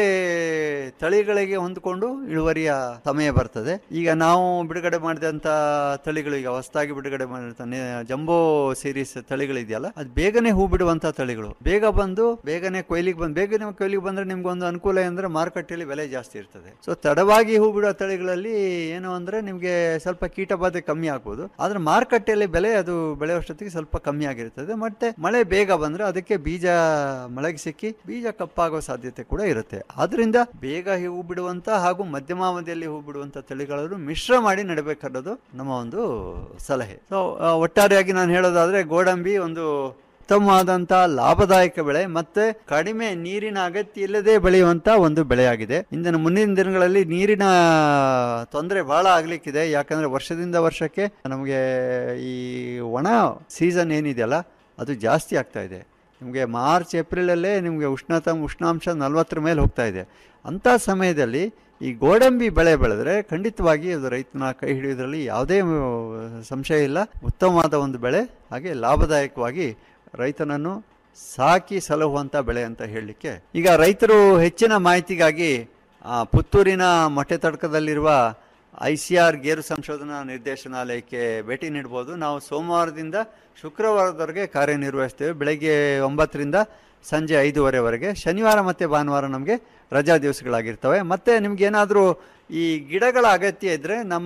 ತಳಿಗಳಿಗೆ ಹೊಂದಿಕೊಂಡು ಇಳುವರಿಯ ಸಮಯ ಬರ್ತದೆ ಈಗ ನಾವು ಬಿಡುಗಡೆ ಮಾಡಿದಂತ ತಳಿಗಳು ಈಗ ಹೊಸದಾಗಿ ಬಿಡುಗಡೆ ಮಾಡಿದಂತ ನೆ- ಜಂಬೋ ಸೀರೀಸ್ ತಳಿಗಳಿದೆಯಲ್ಲ ಅದು ಬೇಗನೆ ಹೂ ಬಿಡುವಂತ ತಳಿಗಳು ಬೇಗ ಬಂದು ಬೇಗನೆ ಕೊಯ್ಲಿಗೆ ಬಂದು ಬೇಗನೆ ಕೊಯ್ಲಿಗೆ ಬಂದ್ರೆ ನಿಮ್ಗೆ ಒಂದು ಅನುಕೂಲ ಅಂದ್ರೆ ಮಾರುಕಟ್ಟೆಯಲ್ಲಿ ಬೆಲೆ ಜಾಸ್ತಿ ಇರ್ತದೆ ಸೊ ತಡವಾಗಿ ಹೂ ಬಿಡುವ ತಳಿಗಳಲ್ಲಿ ಏನು ಅಂದ್ರೆ ನಿಮ್ಗೆ ಸ್ವಲ್ಪ ಕೀಟ ಬಾಧೆ ಕಮ್ಮಿ ಆಗ್ಬೋದು ಆದ್ರೆ ಮಾರುಕಟ್ಟೆಯಲ್ಲಿ ಬೆಲೆ ಅದು ಬೆಳೆಯುವಷ್ಟೊತ್ತಿಗೆ ಸ್ವಲ್ಪ ಕಮ್ಮಿ ಆಗಿರ್ತದೆ ಮತ್ತೆ ಮಳೆ ಬೇಗ ಬಂದ್ರೆ ಅದಕ್ಕೆ ಬೀಜ ಮಳೆಗೆ ಸಿಕ್ಕಿ ಬೀಜ ಕಪ್ಪಾಗೋ ಸಾಧ್ಯತೆ ಕೂಡ ಇರುತ್ತೆ ಆದ್ರಿಂದ ಬೇಗ ಹೂ ಬಿಡುವಂತ ಹಾಗೂ ಮಧ್ಯಮಾವಧಿಯಲ್ಲಿ ಹೂ ಬಿಡುವಂತ ತಳಿಗಳನ್ನು ಮಿಶ್ರ ಮಾಡಿ ನೆಡಬೇಕನ್ನೋದು ನಮ್ಮ ಒಂದು ಸಲಹೆ ಸೊ ಒಟ್ಟಾರೆಯಾಗಿ ನಾನು ಹೇಳೋದಾದ್ರೆ ಗೋಡಂಬಿ ಒಂದು ಉತ್ತಮವಾದಂಥ ಲಾಭದಾಯಕ ಬೆಳೆ ಮತ್ತೆ ಕಡಿಮೆ ನೀರಿನ ಅಗತ್ಯ ಇಲ್ಲದೆ ಬೆಳೆಯುವಂಥ ಒಂದು ಬೆಳೆಯಾಗಿದೆ ಇಂದಿನ ಮುಂದಿನ ದಿನಗಳಲ್ಲಿ ನೀರಿನ ತೊಂದರೆ ಬಹಳ ಆಗ್ಲಿಕ್ಕಿದೆ ಯಾಕಂದ್ರೆ ವರ್ಷದಿಂದ ವರ್ಷಕ್ಕೆ ನಮಗೆ ಈ ಒಣ ಸೀಸನ್ ಏನಿದೆಯಲ್ಲ ಅದು ಜಾಸ್ತಿ ಆಗ್ತಾ ಇದೆ ನಿಮಗೆ ಮಾರ್ಚ್ ಏಪ್ರಿಲಲ್ಲೇ ನಿಮಗೆ ಉಷ್ಣತ ಉಷ್ಣಾಂಶ ನಲ್ವತ್ತರ ಮೇಲೆ ಹೋಗ್ತಾ ಇದೆ ಅಂಥ ಸಮಯದಲ್ಲಿ ಈ ಗೋಡಂಬಿ ಬೆಳೆ ಬೆಳೆದ್ರೆ ಖಂಡಿತವಾಗಿ ಅದು ರೈತನ ಕೈ ಹಿಡಿಯೋದ್ರಲ್ಲಿ ಯಾವುದೇ ಆ, ಸಂಶಯ ಇಲ್ಲ ಉತ್ತಮವಾದ ಒಂದು ಬೆಳೆ ಹಾಗೆ ಲಾಭದಾಯಕವಾಗಿ ರೈತನನ್ನು ಸಾಕಿ ಸಲಹುವಂಥ ಬೆಳೆ ಅಂತ ಹೇಳಲಿಕ್ಕೆ ಈಗ ರೈತರು ಹೆಚ್ಚಿನ ಮಾಹಿತಿಗಾಗಿ ಆ, ಪುತ್ತೂರಿನ ಮೊಟ್ಟೆ ತಡ್ಕದಲ್ಲಿರುವ ಐ ಸಿ ಆರ್ ಗೇರು ಸಂಶೋಧನಾ ನಿರ್ದೇಶನಾಲಯಕ್ಕೆ ಭೇಟಿ ನೀಡ್ಬೋದು ನಾವು ಸೋಮವಾರದಿಂದ ಶುಕ್ರವಾರದವರೆಗೆ ಕಾರ್ಯನಿರ್ವಹಿಸ್ತೇವೆ ಬೆಳಗ್ಗೆ ಒಂಬತ್ತರಿಂದ ಸಂಜೆ ಐದೂವರೆವರೆಗೆ ಶನಿವಾರ ಮತ್ತು ಭಾನುವಾರ ನಮಗೆ ರಜಾ ದಿವಸಗಳಾಗಿರ್ತವೆ ಮತ್ತು ನಿಮ್ಗೇನಾದರೂ ಈ ಗಿಡಗಳ ಅಗತ್ಯ ಇದ್ದರೆ ನಮ್ಮ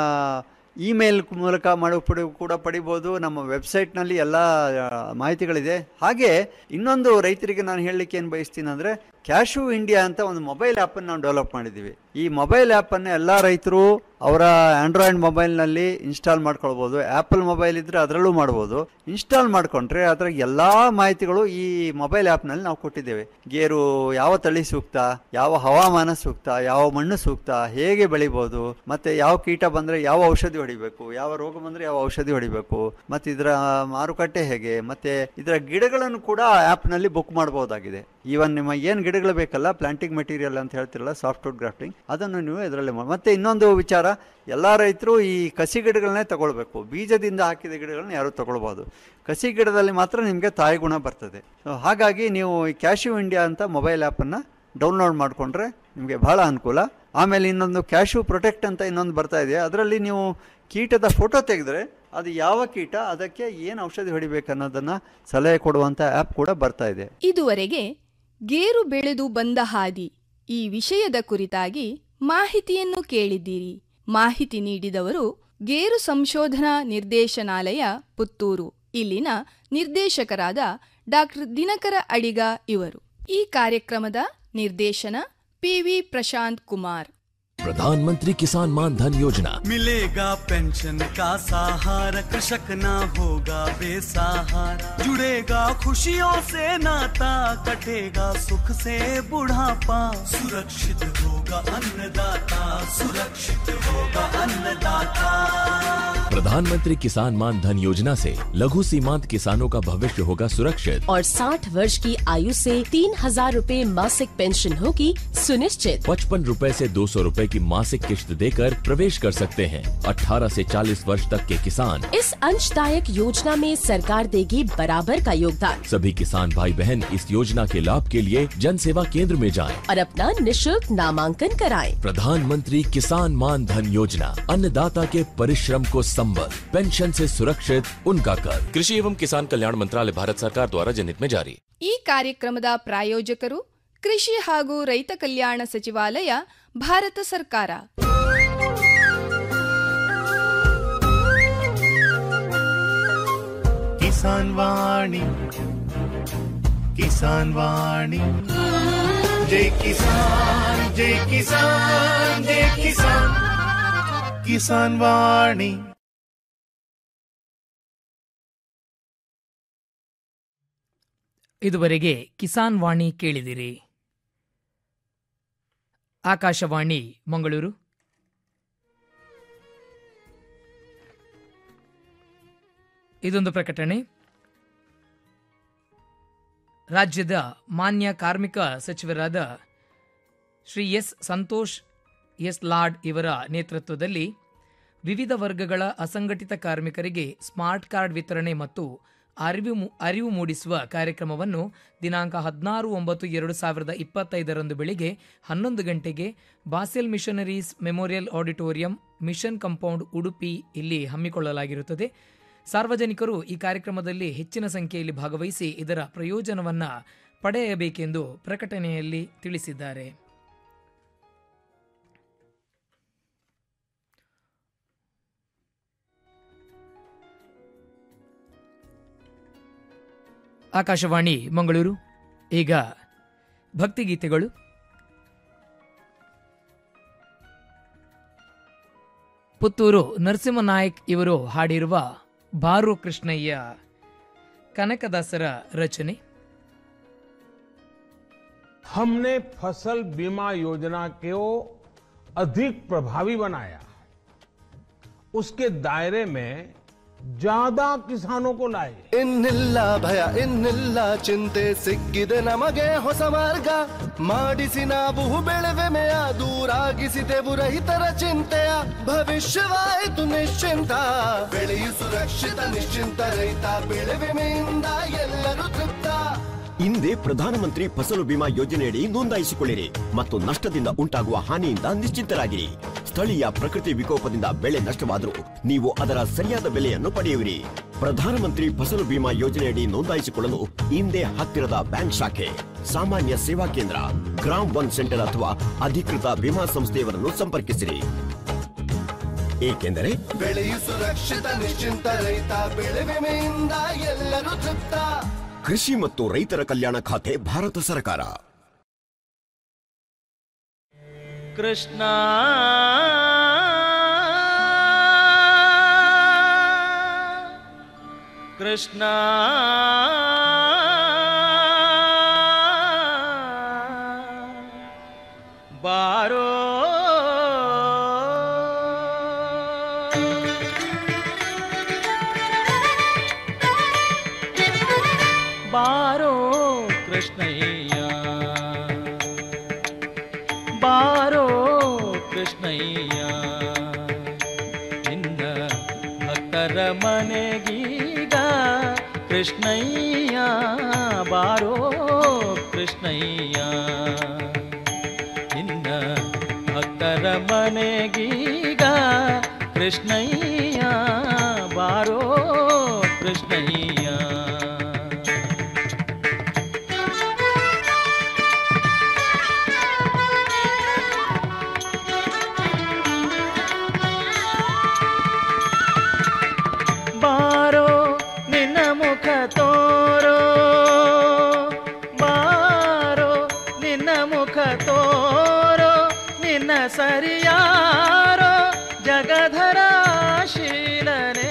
ಇಮೇಲ್ ಮೂಲಕ ಮಾಡಿ ಪಡಿ ಕೂಡ ಪಡಿಬೋದು ನಮ್ಮ ವೆಬ್ಸೈಟ್ನಲ್ಲಿ ಎಲ್ಲ ಆ, ಮಾಹಿತಿಗಳಿದೆ ಹಾಗೆ ಇನ್ನೊಂದು ರೈತರಿಗೆ ನಾನು ಹೇಳಲಿಕ್ಕೆ ಏನು ಬಯಸ್ತೀನಿ ಅಂದರೆ ಕ್ಯಾಶು ಇಂಡಿಯಾ ಅಂತ ಒಂದು ಮೊಬೈಲ್ ಆ್ಯಪನ್ನು ನಾವು ಡೆವಲಪ್ ಮಾಡಿದ್ದೀವಿ ಈ ಮೊಬೈಲ್ ಆ್ಯಪನ್ನು ಎಲ್ಲ ರೈತರು ಅವರ ಆಂಡ್ರಾಯ್ಡ್ ಮೊಬೈಲ್ನಲ್ಲಿ ಇನ್ಸ್ಟಾಲ್ ಮಾಡ್ಕೊಳ್ಬೋದು ಆ್ಯಪಲ್ ಮೊಬೈಲ್ ಇದ್ದರೆ ಅದರಲ್ಲೂ ಮಾಡ್ಬೋದು ಇನ್ಸ್ಟಾಲ್ ಮಾಡಿಕೊಂಡ್ರೆ ಅದರ ಎಲ್ಲ ಮಾಹಿತಿಗಳು ಈ ಮೊಬೈಲ್ ಆ್ಯಪ್ನಲ್ಲಿ ನಾವು ಕೊಟ್ಟಿದ್ದೇವೆ ಗೇರು ಯಾವ ತಳಿ ಸೂಕ್ತ ಯಾವ ಹವಾಮಾನ ಸೂಕ್ತ ಯಾವ ಮಣ್ಣು ಸೂಕ್ತ ಹೇಗೆ ಬೆಳಿಬೋದು ಮತ್ತೆ ಯಾವ ಕೀಟ ಬಂದರೆ ಯಾವ ಔಷಧಿ ಹೊಡಿಬೇಕು ಯಾವ ರೋಗ ಬಂದರೆ ಯಾವ ಔಷಧಿ ಹೊಡಿಬೇಕು ಮತ್ತು ಇದರ ಮಾರುಕಟ್ಟೆ ಹೇಗೆ ಮತ್ತೆ ಇದರ ಗಿಡಗಳನ್ನು ಕೂಡ ಆ್ಯಪ್ನಲ್ಲಿ ಬುಕ್ ಮಾಡಬಹುದಾಗಿದೆ ಈವನ್ ನಿಮ್ಮ ಏನು ಗಿಡಗಳು ಬೇಕಲ್ಲ ಪ್ಲಾಂಟಿಂಗ್ ಮೆಟೀರಿಯಲ್ ಅಂತ ಹೇಳ್ತಿರಲ್ಲ ಸಾಫ್ಟ್ವುಡ್ ಗ್ರಾಫ್ಟಿಂಗ್ ಅದನ್ನು ನೀವು ಇದರಲ್ಲಿ ಮಾಡಿ ಮತ್ತೆ ಇನ್ನೊಂದು ವಿಚಾರ ಎಲ್ಲ ರೈತರು ಈ ಕಸಿ ಗಿಡಗಳನ್ನೇ ತಗೊಳ್ಬೇಕು ಬೀಜದಿಂದ ಹಾಕಿದ ಗಿಡಗಳನ್ನ ಯಾರು ತಗೊಳ್ಬೋದು ಕಸಿ ಗಿಡದಲ್ಲಿ ಮಾತ್ರ ನಿಮಗೆ ತಾಯಿ ಗುಣ ಬರ್ತದೆ So ಹಾಗಾಗಿ ನೀವು ಈ ಕ್ಯಾಶ್ಯೂ ಇಂಡಿಯಾ ಅಂತ ಮೊಬೈಲ್ ಆ್ಯಪನ್ನು ಡೌನ್ಲೋಡ್ ಮಾಡಿಕೊಂಡ್ರೆ ನಿಮಗೆ ಬಹಳ ಅನುಕೂಲ ಆಮೇಲೆ ಇನ್ನೊಂದು ಕ್ಯಾಶ್ಯೂ ಪ್ರೊಟೆಕ್ಟ್ ಅಂತ ಇನ್ನೊಂದು ಬರ್ತಾ ಇದೆ ಅದರಲ್ಲಿ ನೀವು ಕೀಟದ ಫೋಟೋ ತೆಗೆದ್ರೆ ಅದು ಯಾವ ಕೀಟ ಅದಕ್ಕೆ ಏನು ಔಷಧಿ ಹೊಡಿಬೇಕು ಅನ್ನೋದನ್ನು ಸಲಹೆ ಕೊಡುವಂಥ ಆ್ಯಪ್ ಕೂಡ ಬರ್ತಾ ಇದೆ ಇದುವರೆಗೆ ಗೇರು ಬೆಳೆದು ಬಂದ ಹಾದಿ ಈ ವಿಷಯದ ಕುರಿತಾಗಿ ಮಾಹಿತಿಯನ್ನು ಕೇಳಿದ್ದೀರಿ ಮಾಹಿತಿ ನೀಡಿದವರು ಗೇರು ಸಂಶೋಧನಾ ನಿರ್ದೇಶನಾಲಯ ಪುತ್ತೂರು ಇಲ್ಲಿನ ನಿರ್ದೇಶಕರಾದ ಡಾಕ್ಟರ್ ದಿನಕರ ಅಡಿಗ ಇವರು ಈ ಕಾರ್ಯಕ್ರಮದ ನಿರ್ದೇಶನ ಪಿವಿ ಪ್ರಶಾಂತ್ ಕುಮಾರ್ प्रधानमंत्री किसान मान धन योजना मिलेगा पेंशन का सहारा कृषक ना होगा बेसहारा जुड़ेगा खुशियों से नाता कटेगा सुख से बुढ़ापा सुरक्षित होगा अन्नदाता सुरक्षित होगा अन्नदाता प्रधानमंत्री किसान मान धन योजना से लघु सीमांत किसानों का भविष्य होगा सुरक्षित और 60 वर्ष की आयु से तीन हजार रूपए मासिक पेंशन होगी सुनिश्चित पचपन रूपए से दो सौ रूपए की मासिक किश्त देकर प्रवेश कर सकते हैं 18 से 40 वर्ष तक के किसान इस अंशदायक योजना में सरकार देगी बराबर का योगदान सभी किसान भाई बहन इस योजना के लाभ के लिए जन सेवा केंद्र में जाएं। और अपना निशुल्क नामांकन कराएं। प्रधानमंत्री किसान मान धन योजना अन्नदाता के परिश्रम को संबल पेंशन से सुरक्षित उनका कर कृषि एवं किसान कल्याण मंत्रालय भारत सरकार द्वारा जनहित में जारी ಈ ಕಾರ್ಯಕ್ರಮದ ಪ್ರಾಯೋಜಕರು ಕೃಷಿ ಹಾಗೂ ರೈತ ಕಲ್ಯಾಣ ಸಚಿವಾಲಯ ಭಾರತ ಸರ್ಕಾರ किसान वाणी किसान वाणी जय किसान जय किसान जय किसान किसान वाणी ಇದುವರೆಗೆ ಕಿಸಾನ್ ವಾಣಿ ಕೇಳಿದಿರಿ ಆಕಾಶವಾಣಿ ಮಂಗಳೂರು ಇದೊಂದು ಪ್ರಕಟಣೆ ರಾಜ್ಯದ ಮಾನ್ಯ ಕಾರ್ಮಿಕ ಸಚಿವರಾದ ಶ್ರೀ ಎಸ್ ಸಂತೋಷ್ ಎಸ್ ಲಾಡ್ ಇವರ ನೇತೃತ್ವದಲ್ಲಿ ವಿವಿಧ ವರ್ಗಗಳ ಅಸಂಘಟಿತ ಕಾರ್ಮಿಕರಿಗೆ ಸ್ಮಾರ್ಟ್ ಕಾರ್ಡ್ ವಿತರಣೆ ಮತ್ತು ಅರಿವು ಮೂ- ಅರಿವು ಮೂಡಿಸುವ ಕಾರ್ಯಕ್ರಮವನ್ನು ದಿನಾಂಕ ಹದಿನಾರು ಒಂಬತ್ತು ಎರಡು ಸಾವಿರದ ಇಪ್ಪತ್ತೈದರಂದು ಬೆಳಿಗ್ಗೆ ಹನ್ನೊಂದು ಗಂಟೆಗೆ Basel missionaries memorial auditorium mission compound Udupi ಇಲ್ಲಿ ಹಮ್ಮಿಕೊಳ್ಳಲಾಗಿರುತ್ತದೆ ಸಾರ್ವಜನಿಕರು ಈ ಕಾರ್ಯಕ್ರಮದಲ್ಲಿ ಹೆಚ್ಚಿನ ಸಂಖ್ಯೆಯಲ್ಲಿ ಭಾಗವಹಿಸಿ ಇದರ ಪ್ರಯೋಜನವನ್ನು ಪಡೆಯಬೇಕೆಂದು ಪ್ರಕಟಣೆಯಲ್ಲಿ ತಿಳಿಸಿದ್ದಾರೆ ಆಕಾಶವಾಣಿ ಮಂಗಳೂರು ಈಗ ಭಕ್ತಿಗೀತೆಗಳು ಪುತ್ತೂರು ನರಸಿಂಹನಾಯಕ್ ಇವರು ಹಾಡಿರುವ ಬಾರು ಕೃಷ್ಣಯ್ಯ ಕನಕದಾಸರ ರಚನೆ हमने फसल बीमा योजना को अधिक प्रभावी बनाया उसके दायरे में ज्यादा किसानों को लाए ಇನ್ನಿಲ್ಲ ಭಯ ಇನ್ನಿಲ್ಲ ಚಿಂತೆ ಸಿಕ್ಕಿದೆ ನಮಗೆ ಹೊಸ ಮಾರ್ಗ ಮಾಡಿಸಿ ನಾವು ಬೆಳೆವೆಮೆಯ ದೂರಾಗಿಸಿದೆವು ರೈತರ ಚಿಂತೆಯ ಭವಿಷ್ಯವಾಯಿತು ನಿಶ್ಚಿಂತ ಬೆಳೆಯು ಸುರಕ್ಷಿತ ನಿಶ್ಚಿಂತ ರೈತ ಬೆಳೆ ವಿಮೆಯಿಂದ ಎಲ್ಲರೂ ತೃಪ್ತ ಹಿಂದೆ ಪ್ರಧಾನಮಂತ್ರಿ ಫಸಲು ಬಿಮಾ ಯೋಜನೆಯಡಿ ನೋಂದಾಯಿಸಿಕೊಳ್ಳಿರಿ ಮತ್ತು ನಷ್ಟದಿಂದ ಉಂಟಾಗುವ ಹಾನಿಯಿಂದ ನಿಶ್ಚಿಂತರಾಗಿರಿ ಸ್ಥಳೀಯ ಪ್ರಕೃತಿ ವಿಕೋಪದಿಂದ ಬೆಳೆ ನಷ್ಟವಾದರೂ ನೀವು ಅದರ ಸರಿಯಾದ ಬೆಲೆಯನ್ನು ಪಡೆಯುವಿರಿ ಪ್ರಧಾನಮಂತ್ರಿ ಫಸಲು ಬಿಮಾ ಯೋಜನೆಯಡಿ ನೋಂದಾಯಿಸಿಕೊಳ್ಳಲು ಹಿಂದೆ ಹತ್ತಿರದ ಬ್ಯಾಂಕ್ ಶಾಖೆ ಸಾಮಾನ್ಯ ಸೇವಾ ಕೇಂದ್ರ ಗ್ರಾಮ್ ಒನ್ ಸೆಂಟರ್ ಅಥವಾ ಅಧಿಕೃತ ವಿಮಾ ಸಂಸ್ಥೆಯವರನ್ನು ಸಂಪರ್ಕಿಸಿರಿ ಏಕೆಂದರೆ ಬೆಳೆಯು ಸುರಕ್ಷಿತ ನಿಶ್ಚಿಂತ ರೈತ ಬೆಳೆ ವಿಮೆಯಿಂದ ಎಲ್ಲರೂ ತೃಪ್ತ ಕೃಷಿ ಮತ್ತು ರೈತರ ಕಲ್ಯಾಣ ಖಾತೆ ಭಾರತ ಸರ್ಕಾರ ಕೃಷ್ಣ ಕೃಷ್ಣ ಬಾರೋ ಬಾರೋ ಕೃಷ್ಣಯ್ಯ ಬಾರೋ ಕೃಷ್ಣಯ್ಯ ನಿನ್ನ ಭಕ್ತರ ಮನೆಗೀಗ ಕೃಷ್ಣಯ್ಯ ಬಾರೋ ಕೃಷ್ಣಯ್ಯ ನಿನ್ನ ಭಕ್ತರ ಮನೆಗೀಗ ಕೃಷ್ಣಯ್ಯ ಬಾರೋ ಕೃಷ್ಣಯ್ಯ ಬಾರೋ ನಿನ್ನ ಮುಖ ತೋರೋ ಬಾರೋ ನಿನ್ನ ಮುಖ ತೋರೋ ನಿನ್ನ ಸರಿಯಾರೋ ಜಗಧರ ಶೀಲನೆ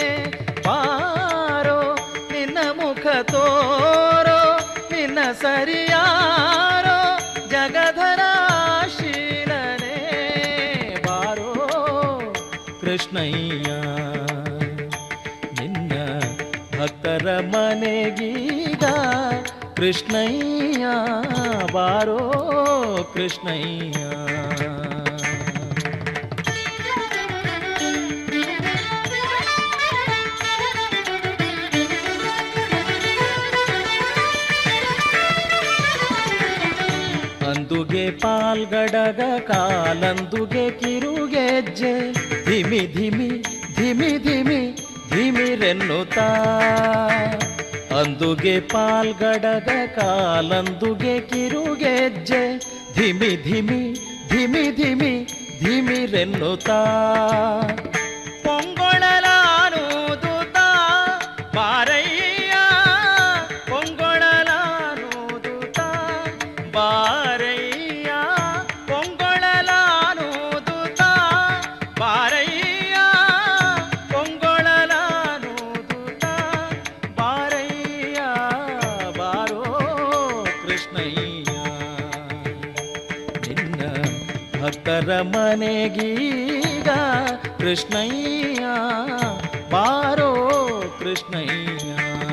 ಬಾರೋ ನಿನ್ನ ಮುಖ ತೋರೋ ನಿನ್ನ ಸರಿಯಾರೋ ಜಗಧರ ಶೀಲನೆ ಬಾರೋ ಕೃಷ್ಣಯ್ಯ ನಿನ್ನ ಭಕ್ತರ ಮನೆಗೀಗ ಕೃಷ್ಣಯ್ಯ ಬಾರೋ ಕೃಷ್ಣಯ್ಯ ಅಂದುಗೆ ಪಾಲ್ಗಡಗ ಕಾಲಂದುಗೆ ಕಿರುಗೆಜ್ಜೆ ಧಿಮಿ ಧಿಮಿ ಧಿಮಿ ಧಿಮಿ ಧಿಮಿರೆನ್ನುತ್ತಾ ಅಂದುಗೆ ಪಾಲ್ಗಡಗ ಕಾಲಂದುಗೆ ಕಿರುಗೆಜ್ಜೆ ಧಿಮಿ ಧಿಮಿ ಧಿಮಿ ಧಿಮಿ ಧಿಮಿರೆನ್ನುತ್ತಾ ಪೊಂಗೊಳಲಾನೂದುತ್ತ ಬಾರಯ್ಯ ಪೊಂಗೊಳಲಾನೂದುತ್ತ ಬಾರಯ್ಯ ಪೊಂಗೊಳಲಾನೂದುತ್ತ ಬಾರಯ್ಯ ಪೊಂಗೊಳಲಾನೂದುತ್ತ ಬಾರಯ್ಯ ಬಾರೋ ಕೃಷ್ಣಯ್ಯ ನಿನ್ನ ಭಕ್ತರ ಮನೆಗೀಗ ಕೃಷ್ಣಯ್ಯ ಬಾರೋ ಕೃಷ್ಣಯ್ಯ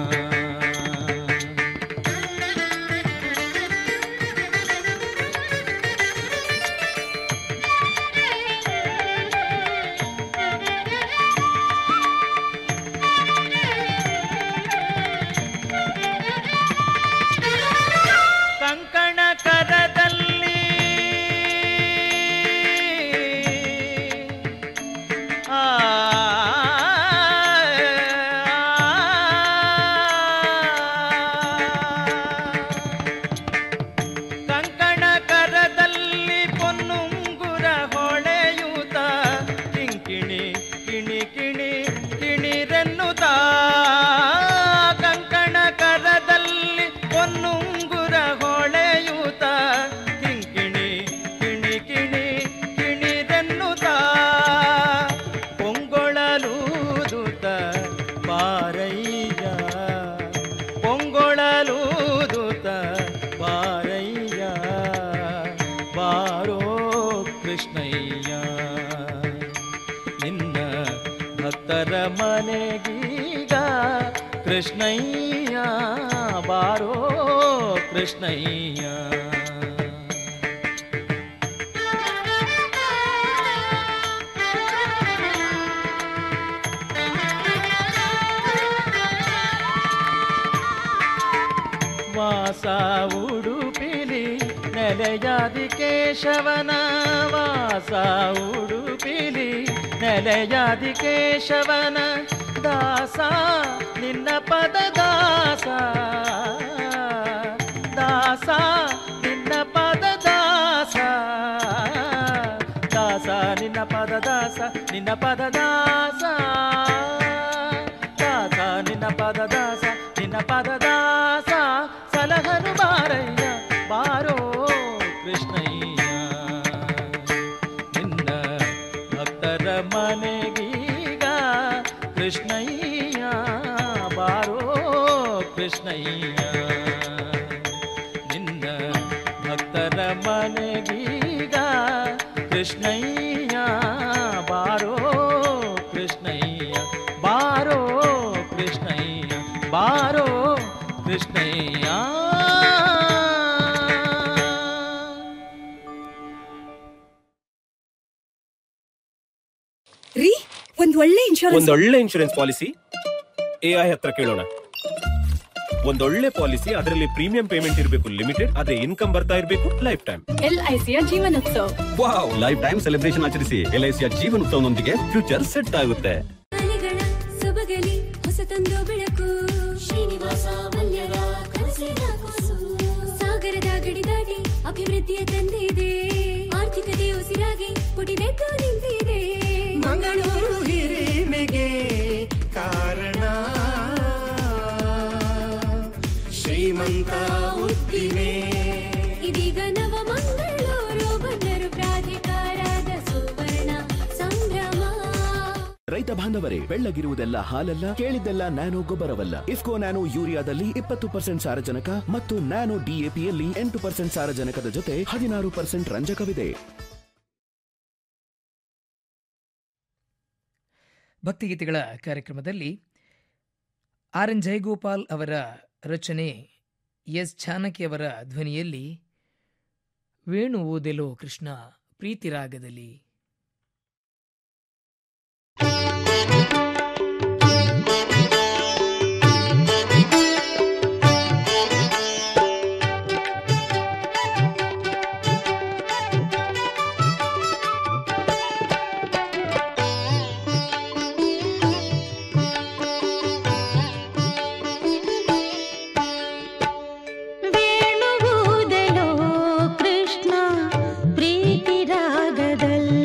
ಕಂಕಣ ಕರದಲ್ಲಿ ಆ ಕೃಷ್ಣಯ್ಯ ಬಾರೋ ಕೃಷ್ಣಯ್ಯ ವಾಸ ಉಡುಪಿಲಿ ನೆಲೆಯಾದಿ ಕೇಶವನ ವಾಸ ಉಡುಪಿಲಿ ನೆಲೆಯಾದಿ ಕೇಶವನ ದಾಸ ನಿನ್ನ ಪದ ದಾಸ ದಾಸ ನಿನ್ನ ಪದ ದಾಸ ದಾಸ ನಿನ್ನ ಪದ ದಾಸ ನಿನ್ನ ಪದ ದಾಸ ದಾಸ ನಿನ್ನ ಪದ ದಾಸ ನಿನ್ನ ಪದ ದಾಸ ಸಲಹನು ಬಾರಯ್ಯ ಬಾರೋ ಕೃಷ್ಣಯ್ಯ ನಿನ್ನ ಭಕ್ತರ ಮನೆಗೀಗ ಕೃಷ್ಣಯ್ಯ ಬಾರೋ ಕೃಷ್ಣಯ್ಯ ನಿನ್ನ ಭಕ್ತರ ಮನೆಗೀಗ ಕೃಷ್ಣಯ್ಯ ಬಾರೋ ಕೃಷ್ಣಯ್ಯ ಬಾರೋ ಕೃಷ್ಣಯ್ಯ ಬಾರೋ ಕೃಷ್ಣಯ್ಯ ರೀ ಒಂದ್ ಒಳ್ಳೆ ಇನ್ಶೂರೆನ್ಸ್ ಒಂದೊಳ್ಳೆ ಇನ್ಶೂರೆನ್ಸ್ ಪಾಲಿಸಿ ಎ ಐ ಹತ್ರ ಕೇಳೋಣ ಒಂದೊಳ್ಳೆ ಪಾಲಿಸಿ ಅದರಲ್ಲಿ ಪ್ರೀಮಿಯಂ ಪೇಮೆಂಟ್ ಇರಬೇಕು ಲಿಮಿಟೆಡ್ ಅದೇ ಇನ್ಕಮ್ ಬರ್ತಾ ಇರಬೇಕು ಲೈಫ್ ಟೈಮ್ ಎಲ್ ಐ ಸಿಯ ಜೀವನೋತ್ಸವ ವಾವ್ ಲೈಫ್ ಟೈಮ್ ಸೆಲೆಬ್ರೇಷನ್ ಆಚರಿಸಿ ಎಲ್ ಐ ಸಿಯ ಜೀವನೋತ್ಸವನೊಂದಿಗೆ ಫ್ಯೂಚರ್ ಸೆಟ್ ಆಗುತ್ತೆ ಅಲೆಗಳ ಸೊಬಗಲಿ ಹೊಸತೊಂದು ಬೆಳಕು ಶ್ರೀನಿವಾಸ ಮಲ್ಯರ ಕನಸಿನ ಕೂಸು ಸಾಗರದ ಗಡಿ ದಾಟಿ ಅಭಿವೃದ್ಧಿಯ ತಂದಿದೆ ಆರ್ಥಿಕತೆ ಉಸಿರಾಗಿ ಪುಟಿದೆದ್ದು ನಿಂತಿದೆ ಮಂಗಳೂರು ಹಿರಿಮೆಗೆ ಕಾರಣ ಶ್ರೀಮಂತ ಉದ್ದಿಮೆ ಇದೀಗ ನವ ಮಂಗಳೂರು ಬಂದರು ಪ್ರಾಧಿಕಾರದ ಸುವರ್ಣ ಸಂಭ್ರಮ ರೈತ ಬಾಂಧವರೇ ಬೆಳ್ಳಗಿರುವುದೆಲ್ಲ ಹಾಲಲ್ಲ ಕೇಳಿದ್ದೆಲ್ಲ ನ್ಯಾನೋ ಗೊಬ್ಬರವಲ್ಲ ಇಫ್ಕೋ ನ್ಯಾನೋ ಯೂರಿಯಾದಲ್ಲಿ ಇಪ್ಪತ್ತು ಪರ್ಸೆಂಟ್ ಸಾರಜನಕ ಮತ್ತು ನ್ಯಾನೋ ಡಿಎಪಿಯಲ್ಲಿ ಎಂಟು ಪರ್ಸೆಂಟ್ ಸಾರಜನಕದ ಜೊತೆ ಹದಿನಾರು ಪರ್ಸೆಂಟ್ ರಂಜಕವಿದೆ ಭಕ್ತಿಗೀತೆಗಳ ಕಾರ್ಯಕ್ರಮದಲ್ಲಿ ಆರ್ ಎನ್ ಜಯಗೋಪಾಲ್ ಅವರ ರಚನೆ ಎಸ್ ಚಾಣಕಿ ಅವರ ಧ್ವನಿಯಲ್ಲಿ ವೇಣು ಓದೆಲೋ ಕೃಷ್ಣ ಪ್ರೀತಿರಾಗದಲ್ಲಿ ವೇಣುಗೂದಲೋ ಕೃಷ್ಣ ಪ್ರೀತಿ ರಾಗದಲ್ಲಿ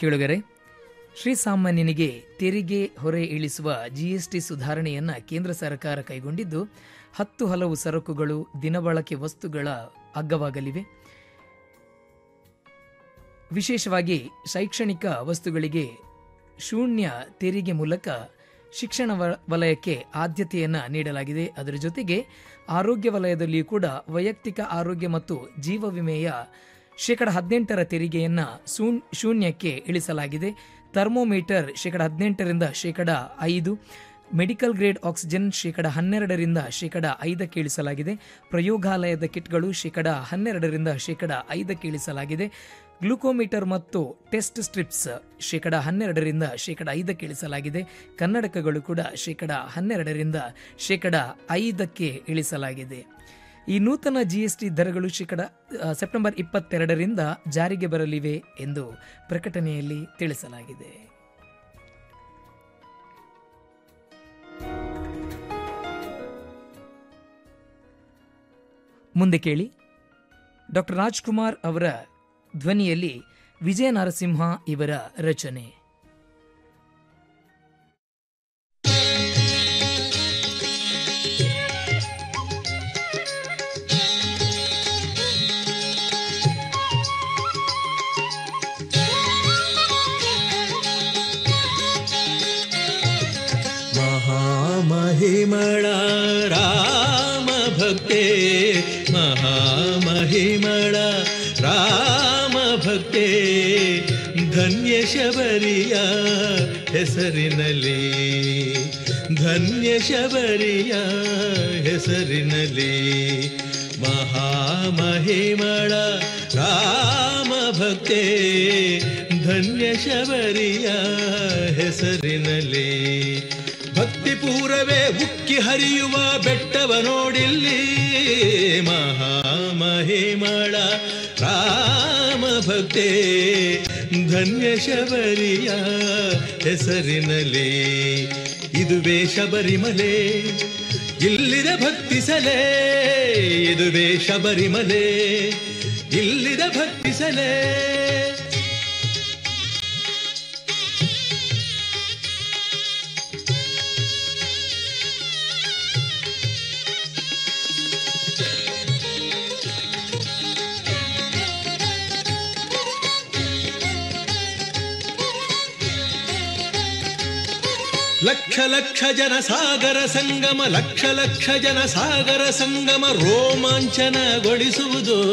ಕೇಳುಗರೆ ಶ್ರೀಸಾಮಾನ್ಯನಿಗೆ ತೆರಿಗೆ ಹೊರೆ ಇಳಿಸುವ ಜಿಎಸ್ಟಿ ಸುಧಾರಣೆಯನ್ನ ಕೇಂದ್ರ ಸರ್ಕಾರ ಕೈಗೊಂಡಿದ್ದು ಹತ್ತು ಹಲವು ಸರಕುಗಳು ದಿನಬಳಕೆ ವಸ್ತುಗಳ ಅಗ್ಗವಾಗಲಿವೆ ವಿಶೇಷವಾಗಿ ಶೈಕ್ಷಣಿಕ ವಸ್ತುಗಳಿಗೆ ಶೂನ್ಯ ತೆರಿಗೆ ಮೂಲಕ ಶಿಕ್ಷಣ ವ- ವಲಯಕ್ಕೆ ಆದ್ಯತೆಯನ್ನು ನೀಡಲಾಗಿದೆ ಅದರ ಜೊತೆಗೆ ಆರೋಗ್ಯ ವಲಯದಲ್ಲಿಯೂ ಕೂಡ ವೈಯಕ್ತಿಕ ಆರೋಗ್ಯ ಮತ್ತು ಜೀವ ವಿಮೆಯ ಶೇಕಡ ಹದಿನೆಂಟರ ತೆರಿಗೆಯನ್ನು ಶೂನ್ ಶೂನ್ಯಕ್ಕೆ ಇಳಿಸಲಾಗಿದೆ ಥರ್ಮೋಮೀಟರ್ ಶೇಕಡ ಹದಿನೆಂಟರಿಂದ ಶೇಕಡ ಐದು ಮೆಡಿಕಲ್ ಗ್ರೇಡ್ ಆಕ್ಸಿಜನ್ ಶೇಕಡ ಹನ್ನೆರಡರಿಂದ ಶೇಕಡ ಐದಕ್ಕೆ ಇಳಿಸಲಾಗಿದೆ ಪ್ರಯೋಗಾಲಯದ ಕಿಟ್ಗಳು ಶೇಕಡ ಹನ್ನೆರಡರಿಂದ ಶೇಕಡ ಐದಕ್ಕೆ ಇಳಿಸಲಾಗಿದೆ ಗ್ಲೂಕೋಮೀಟರ್ ಮತ್ತು ಟೆಸ್ಟ್ ಸ್ಟ್ರಿಪ್ಸ್ ಶೇಕಡ ಹನ್ನೆರಡರಿಂದ ಶೇಕಡ ಐದಕ್ಕೆ ಇಳಿಸಲಾಗಿದೆ ಕನ್ನಡಕಗಳು ಕೂಡ ಶೇಕಡ ಹನ್ನೆರಡರಿಂದ ಶೇಕಡ ಐದಕ್ಕೆ ಇಳಿಸಲಾಗಿದೆ ಈ ನೂತನ ಜಿಎಸ್ಟಿ ದರಗಳು ಶೇಕಡ ಆ, ಸೆಪ್ಟೆಂಬರ್ ಇಪ್ಪತ್ತೆರಡರಿಂದ ಜಾರಿಗೆ ಬರಲಿವೆ ಎಂದು ಪ್ರಕಟಣೆಯಲ್ಲಿ ತಿಳಿಸಲಾಗಿದೆ ಮುಂದೆ ಕೇಳಿ ಡಾಕ್ಟರ್ ರಾಜ್ಕುಮಾರ್ ಅವರ ಧ್ವನಿಯಲ್ಲಿ ವಿಜಯ ನರಸಿಂಹ ಇವರ ರಚನೆ ಮಹಾಮಹಿಮಳ ರಾಮ ಭಕ್ತೆ ಮಹಾಮಹಿಮಳ ರಾಮ ಭಕ್ತೆ ಧನ್ಯ ಶಬರಿಯ ಹೆಸರಿನಲ್ಲಿ ಧನ್ಯ ಶಬರಿಯ ಹೆಸರಿನಲ್ಲಿ ಮಹಾಮಹಿಮಳ ರಾಮ ಭಕ್ತೆ ಧನ್ಯ ಶಬರಿಯ ಹೆಸರಿನಲ್ಲಿ ಭಕ್ತಿಪೂರವೇ ಉಕ್ಕಿ ಹರಿಯುವ ಬೆಟ್ಟವ ನೋಡಿಲ್ಲಿ ಮಹಾಮಹಿಮಳ ರಾಮ ಭಕ್ತೆ ಧನ್ಯ ಶಬರಿಯ ಹೆಸರಿನಲ್ಲಿ ಇದುವೇ ಶಬರಿಮಲೆ ಇಲ್ಲಿದ ಭಕ್ತಿಸಲೇ ಇದುವೇ ಶಬರಿಮಲೆ ಇಲ್ಲಿದ ಭಕ್ತಿಸಲೇ ಲಕ್ಷ ಲಕ್ಷ ಜನ ಸಾಗರ ಸಂಗಮ ಲಕ್ಷ ಲಕ್ಷ ಜನ ಸಾಗರ ಸಂಗಮ ರೋಮಾಂಚನಗೊಳಿಸುವುದು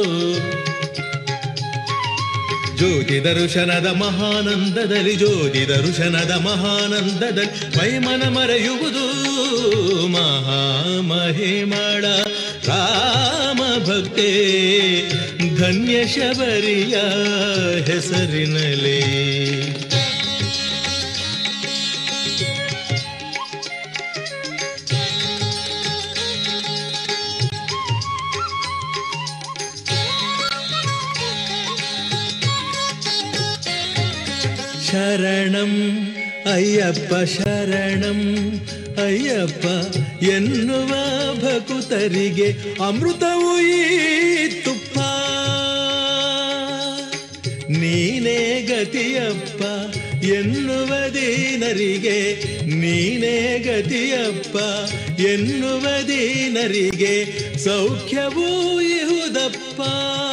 ಜ್ಯೋತಿ ದರ್ಶನದ ಮಹಾನಂದದಲ್ಲಿ ಜ್ಯೋತಿ ದರ್ಶನದ ಮಹಾನಂದದಲ್ಲಿ ಮೈಮನ ಮರೆಯುವುದು ಮಹಾಮಹಿಮಳ ರಾಮ ಭಕ್ತೆ ಧನ್ಯ ಶಬರಿಯ ಹೆಸರಿನಲ್ಲಿ ಶರಣಂ ಅಯ್ಯಪ್ಪ ಶರಣಂ ಅಯ್ಯಪ್ಪ ಎನ್ನುವ ಭಕುತರಿಗೆ ಅಮೃತವು ಈ ತುಪ್ಪ ನೀನೇ ಗತಿಯಪ್ಪ ಎನ್ನುವ ದೀನರಿಗೆ ನೀನೇ ಗತಿಯಪ್ಪ ಎನ್ನುವ ದೀನರಿಗೆ ಸೌಖ್ಯವೂ ಇಹುದಪ್ಪ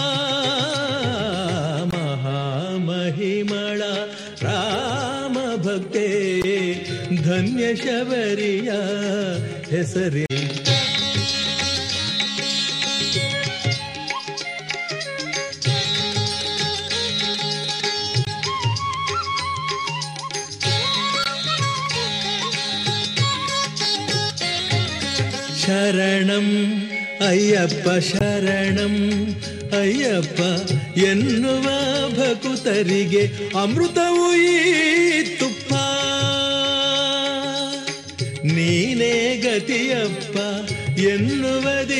ಮಹಾಮಹಿಮಳ ರಾಮ ಭಕ್ತೆ ಧನ್ಯ ಶಬರಿಯ ಹೆಸರಿ ಶರಣಂ ಅಯ್ಯಪ್ಪ ಶರಣಂ ಅಯ್ಯಪ್ಪ ಎನ್ನುವ ಭಕುತರಿಗೆ ಅಮೃತವು ಈ ತುಪ್ಪ ನೀನೇ ಗತಿಯಪ್ಪ ಎನ್ನುವುದೇ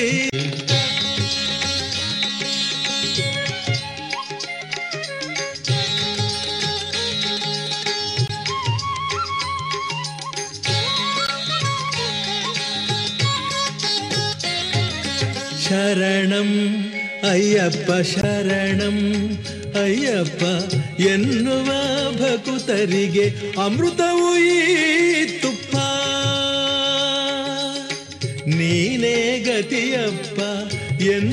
ಶರಣಂ ಅಯ್ಯಪ್ಪ ಶರಣಂ ಅಯ್ಯಪ್ಪ ಎನ್ನುವ ಭಕುತರಿಗೆ ಅಮೃತವು ಈ ತುಪ್ಪ ನೀನೇ ಗತಿಯಪ್ಪ ಎನ್